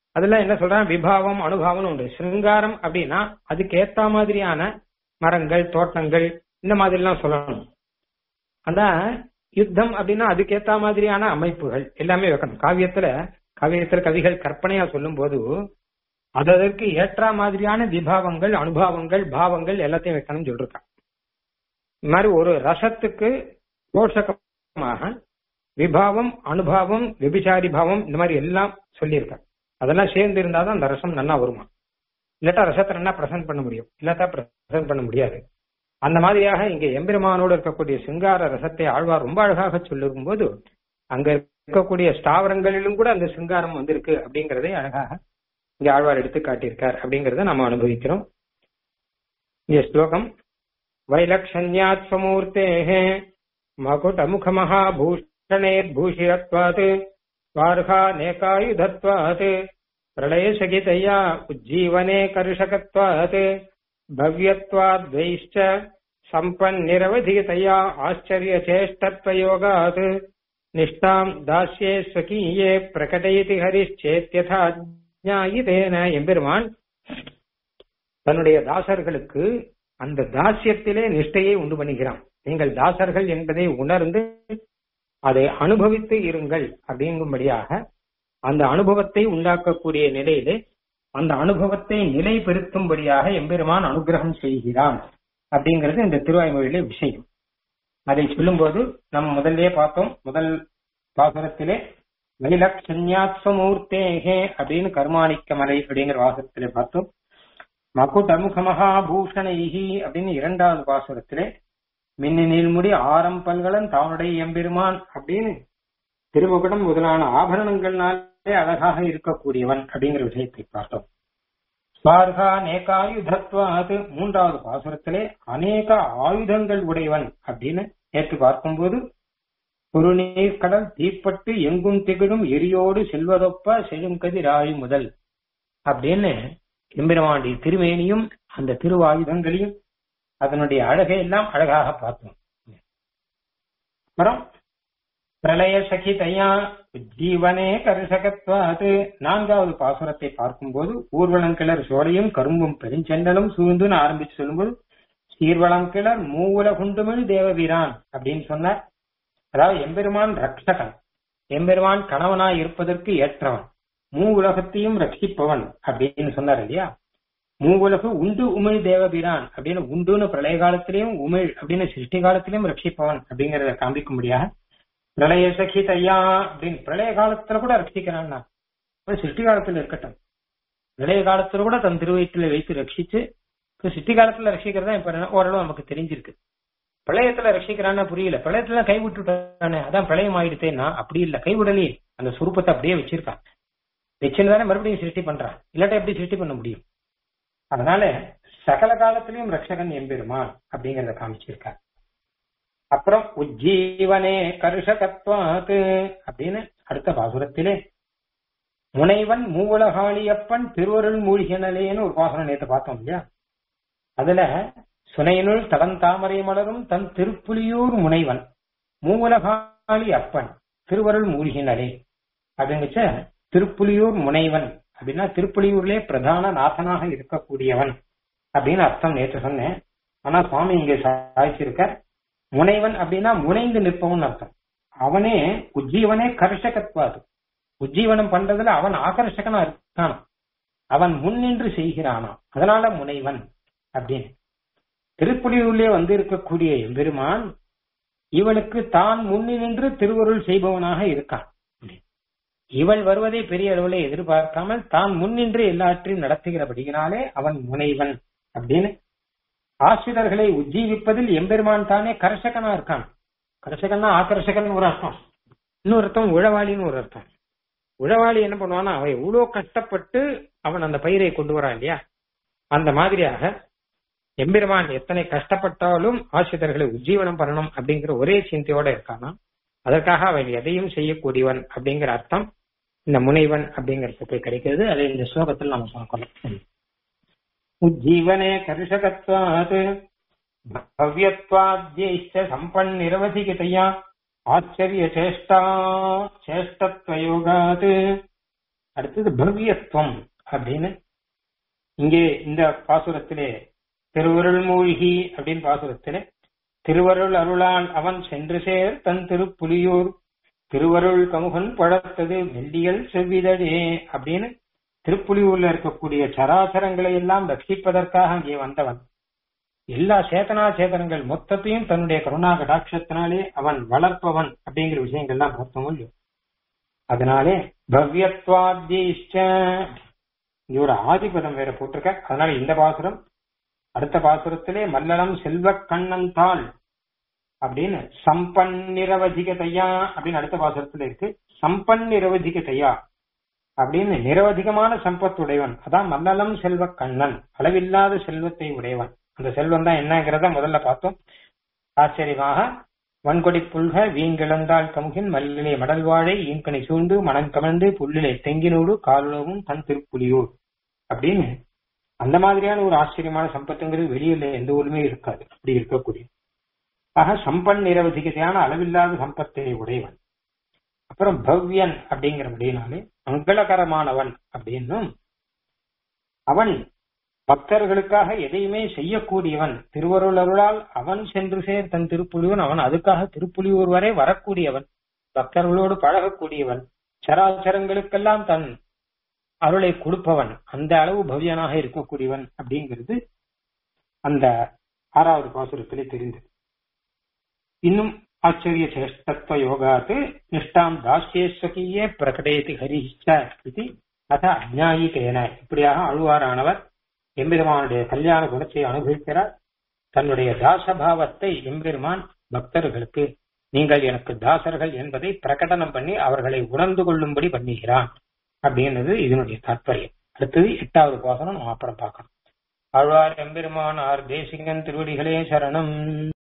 [SPEAKER 1] அதுல என்ன சொல்றான் விபாவம் அனுபாவம் உண்டு சிருங்காரம் அப்படின்னா அதுக்கு ஏத்த மாதிரியான மரங்கள் தோட்டங்கள் இந்த மாதிரி எல்லாம் சொல்லணும் அதான் யுத்தம் அப்படின்னா அதுக்கேத்த மாதிரியான அமைப்புகள் எல்லாமே வைக்கணும் காவியத்துல காவியத்துல கவிகள் கற்பனையா சொல்லும் போது அது அதற்கு ஏற்ற மாதிரியான விபாவங்கள் அனுபவங்கள் பாவங்கள் எல்லாத்தையும் வைக்கணும்னு சொல்லிருக்கான் இந்த மாதிரி ஒரு ரசத்துக்கு போஷகமாக விபாவம் அனுபவம் விபிசாரி பாவம் இந்த மாதிரி எல்லாம் சொல்லியிருக்கான் அதெல்லாம் சேர்ந்து இருந்தாதான் அந்த ரசம் நல்லா வருமா இல்லாட்டா ரசத்தை நல்லா பிரசன்ட் பண்ண முடியும் இல்லாட்டா பிரசன்ட் பண்ண முடியாது அந்த மாதிரியாக இங்க எம்பெருமானோடு இருக்கக்கூடிய சிங்கார ரசத்தை ஆழ்வார் ரொம்ப அழகாக சொல்லும் போது அங்க இருக்கக்கூடிய ஸ்தாவரங்களிலும் கூட அந்த சிங்காரம் வந்திருக்கு அப்படிங்கறதை அழகாக இங்க ஆழ்வார் எடுத்து காட்டியிருக்கார் அப்படிங்கறத நம்ம அனுபவிக்கிறோம் இங்க ஸ்லோகம் வைலக்ஷண்யாத் சமூர்த்தேः मकुटमुखमहाभूषणैर्भूषिरत्वात् स्वार्हानेकायुधत्वात् प्रलयसहितया उज्जीवने कर्षकत्वात् भव्यत्वाद्वैश्च सम्पन्निरवधितया आश्चर्यचेष्टत्वयोगात् निष्ठाम् दास्ये स्वकीये प्रकटयति हरिश्चेत्यथा ஞாயிதேன எம்பெருமான் தன்னுடைய தாசர்களுக்கு அந்த தாசியத்திலே நிஷ்டையை உண்டு பண்ணுகிறான் நீங்கள் தாசர்கள் என்பதை உணர்ந்து அதை அனுபவித்து இருங்கள் அப்படிங்கும்படியாக அந்த அனுபவத்தை உண்டாக்கக்கூடிய நிலையிலே அந்த அனுபவத்தை நிலைப்படுத்தும்படியாக எம்பெருமான் அனுகிரகம் செய்கிறான் அப்படிங்கிறது இந்த திருவாய்மொழியிலே விஷயம் அதை சொல்லும்போது நம்ம முதல்லயே பார்த்தோம் முதல் பாசனத்திலே வைலக்ஷண்யாத்மூர்த்தேகே அப்படின்னு கருமாணிக்க மலை அப்படிங்கிற வாசகத்திலே பார்த்தோம் மகுடமுக மகாபூஷணைஹி அப்படின்னு இரண்டாவது பாசுரத்திலே மின்னி நீள்முடி ஆரம் பல்கலன் தானுடைய எம்பெருமான் அப்படின்னு திருமுகடம் முதலான ஆபரணங்கள்னாலே அழகாக இருக்கக்கூடியவன் அப்படிங்கிற விஷயத்தை பார்த்தோம் ஸ்வார்கா அநேகாயுதத்வாது மூன்றாவது பாசுரத்திலே அநேக ஆயுதங்கள் உடையவன் அப்படின்னு நேற்று பார்க்கும்போது குறுநீர் கடல் தீப்பட்டு எங்கும் திகழும் எரியோடு செல்வதொப்ப செழுங்கதிராய் முதல் அப்படின்னு எம்பெருமாண்டி திருமேனியும் அந்த திருவாயுதங்களையும் அதனுடைய அழகை எல்லாம் அழகாக பார்த்தோம் அப்புறம் பிரளய சகிதையா ஜீவனே கருசகத்வாது நான்காவது பாசுரத்தை பார்க்கும்போது ஊர்வலங்கிளர் சோலையும் கரும்பும் பெருஞ்செண்டலும் சூழ்ந்துன்னு ஆரம்பிச்சு சொல்லும்போது சீர்வளங்கிளர் மூவுல குண்டுமிழ் தேவவீரான் அப்படின்னு சொன்னார் அதாவது எம்பெருமான் ரட்சகன் எம்பெருமான் கணவனாய் இருப்பதற்கு ஏற்றவன் மூ உலகத்தையும் ரட்சிப்பவன் அப்படின்னு சொன்னார் இல்லையா மூ உலகு உண்டு உமிழ் தேவபிரான் அப்படின்னு உண்டுன்னு பிரளய காலத்திலையும் உமிழ் அப்படின்னு சிருஷ்டி காலத்திலையும் ரட்சிப்பவன் அப்படிங்கறத காண்பிக்கும்படியாக பிரளய சகிதையா அப்படின்னு பிரளய காலத்துல கூட ரட்சிக்கிறான் சிருஷ்டி காலத்துல இருக்கட்டும் பிரளய காலத்துல கூட தன் திருவயிற்றுல வைத்து ரட்சிச்சு சிருஷ்டி காலத்துல ரட்சிக்கிறதா இப்ப ஓரளவு நமக்கு தெரிஞ்சிருக்கு பிரளயத்துல ரட்சிக்கிறான்னா புரியல பிரளயத்துல கை விட்டுட்டானே அதான் பிரளயம் ஆயிடுத்தேன்னா அப்படி இல்ல கைவிடலையே அந்த சுரூபத்தை அப்படியே வச்சிருக்கான் வச்சுன்னு தானே மறுபடியும் சிருஷ்டி பண்றான் இல்லாட்டா எப்படி சிருஷ்டி பண்ண முடியும் அதனால சகல காலத்திலையும் ரட்சகன் எம்பெருமான் அப்படிங்கறத காமிச்சிருக்கார் அப்புறம் உஜ்ஜீவனே கருஷகத்வாத்து அப்படின்னு அடுத்த பாசுரத்திலே முனைவன் மூவுலகாளியப்பன் திருவருள் மூழ்கினலேன்னு ஒரு பாசுரம் நேற்று பார்த்தோம் இல்லையா அதுல சுனையினுள் தடந்தாமரை மலரும் தன் திருப்புலியூர் முனைவன் மூவுலகாளி அப்பன் திருவருள் மூழ்கினலே அப்படிங்கச்ச திருப்புலியூர் முனைவன் அப்படின்னா திருப்புலியூர்லே பிரதான நாதனாக இருக்கக்கூடியவன் அப்படின்னு அர்த்தம் நேற்று சொன்னேன் ஆனா சுவாமி இங்க சாதிச்சிருக்க முனைவன் அப்படின்னா முனைந்து நிற்பவன் அர்த்தம் அவனே உஜ்ஜீவனே கர்ஷகத்வாது உஜ்ஜீவனம் பண்றதுல அவன் ஆகர்ஷகனா இருக்கான் அவன் முன்னின்று செய்கிறானா அதனால முனைவன் அப்படின்னு திருப்புலியூர்லே வந்து இருக்கக்கூடிய எம்பெருமான் இவளுக்கு தான் முன்னின்று திருவருள் செய்பவனாக இருக்கான் இவள் வருவதை பெரிய அளவுல எதிர்பார்க்காமல் தான் முன்னின்று எல்லாற்றையும் நடத்துகிறபடியினாலே அவன் முனைவன் அப்படின்னு ஆசிரியர்களை உஜ்ஜீவிப்பதில் எம்பெருமான் தானே கர்ஷகனா இருக்கான் கர்ஷகன்னா ஆகர்ஷகன் ஒரு அர்த்தம் இன்னொரு அர்த்தம் உழவாளின்னு ஒரு அர்த்தம் உழவாளி என்ன பண்ணுவான்னா அவன் எவ்வளவு கஷ்டப்பட்டு அவன் அந்த பயிரை கொண்டு வரான் இல்லையா அந்த மாதிரியாக எம்பெருமான் எத்தனை கஷ்டப்பட்டாலும் ஆசிரியர்களை உஜ்ஜீவனம் பண்ணணும் அப்படிங்கிற ஒரே சிந்தையோட இருக்கானா அதற்காக அவன் எதையும் செய்யக்கூடியவன் அப்படிங்கிற அர்த்தம் இந்த முனைவன் அப்படிங்கறதுக்கு கிடைக்கிறது அதை இந்த ஸ்லோகத்தில் நம்ம பார்க்கலாம் உஜ்ஜீவனே கருஷகத்வாத் பவ்யத்வாத்யைச்ச சம்பன் நிரவதிகதையா ஆச்சரிய சேஷ்டா சேஷ்டத்வயோகாத் அடுத்தது பவ்யத்துவம் அப்படின்னு இங்கே இந்த பாசுரத்திலே திருவருள் மூழ்கி அப்படின்னு பாசுரத்திலே திருவருள் அருளான் அவன் சென்று சேர் தன் திருப்புலியூர் திருவருள் கமுகன் பழத்தது மெல்லியல் செவ்விதழே அப்படின்னு திருப்புலியூர்ல இருக்கக்கூடிய சராசரங்களை எல்லாம் ரட்சிப்பதற்காக அங்கே வந்தவன் எல்லா சேதனா சேதனங்கள் மொத்தத்தையும் தன்னுடைய கருணா கடாட்சத்தினாலே அவன் வளர்ப்பவன் அப்படிங்கிற விஷயங்கள்லாம் பார்த்தோம் இல்லையோ அதனாலே பவ்யத்வாத்யிஷ்ட இங்க ஒரு ஆதிபதம் வேற போட்டிருக்க அதனால இந்த பாசுரம் அடுத்த பாசுரத்திலே மல்லலம் செல்வ கண்ணன் தாள் அப்படின்னு சம்பன் நிரவதிகதையா அப்படின்னு அடுத்த பாசுரத்துல இருக்கு சம்பன் நிரவதிகதையா அப்படின்னு நிரவதிகமான சம்பத்துடையவன் அதான் மல்லலம் செல்வ கண்ணன் அளவில்லாத செல்வத்தை உடையவன் அந்த செல்வம் தான் என்னங்கிறத முதல்ல பார்த்தோம் ஆச்சரியமாக வன்கொடி புல்க வீங்கிழந்தால் கமுகின் மல்லிலே மடல்வாழை ஈங்கனை சூழ்ந்து மனம் கமழ்ந்து புல்லிலே தெங்கினோடு காலுலவும் தன் திருப்புலியூர் அப்படின்னு அந்த மாதிரியான ஒரு ஆச்சரியமான சம்பத்துங்கிறது வெளியில எந்த ஊருமே இருக்காது அப்படி இருக்கக்கூடிய ஆக சம்பன் நிரவதிகதையான அளவில்லாத சம்பத்தை உடையவன் அப்புறம் பவ்யன் அப்படிங்கிறபடினாலே மங்களகரமானவன் அப்படின்னும் அவன் பக்தர்களுக்காக எதையுமே செய்யக்கூடியவன் திருவருளருளால் அவன் சென்று சேர் தன் திருப்புலியூர் அவன் அதுக்காக திருப்புலியூர் வரை வரக்கூடியவன் பக்தர்களோடு பழகக்கூடியவன் சராச்சரங்களுக்கெல்லாம் தன் அருளை கொடுப்பவன் அந்த அளவு பவ்யனாக இருக்கக்கூடியவன் அப்படிங்கிறது அந்த ஆறாவது பாசுரத்திலே தெரிந்தது இன்னும் ஆச்சரிய சேஷ்டத்துவ யோகாத் நிஷ்டாம் தாஸ்யேஸ்வகியே பிரகடேதி ஹரிஷ்ட இது அத அஜ்ஞாயிகேன இப்படியாக அழுவாரானவர் எம்பெருமானுடைய கல்யாண குணத்தை அனுபவிக்கிறார் தன்னுடைய தாசபாவத்தை எம்பெருமான் பக்தர்களுக்கு நீங்கள் எனக்கு தாசர்கள் என்பதை பிரகடனம் பண்ணி அவர்களை உணர்ந்து கொள்ளும்படி பண்ணுகிறான் அப்படின்றது இதனுடைய தாற்பயம் அடுத்தது எட்டாவது பாசனம் நம்ம அப்புறம் பார்க்கணும் ஆழ்வார் எம்பெருமானார் தேசிகன் திருவடிகளே சரணம்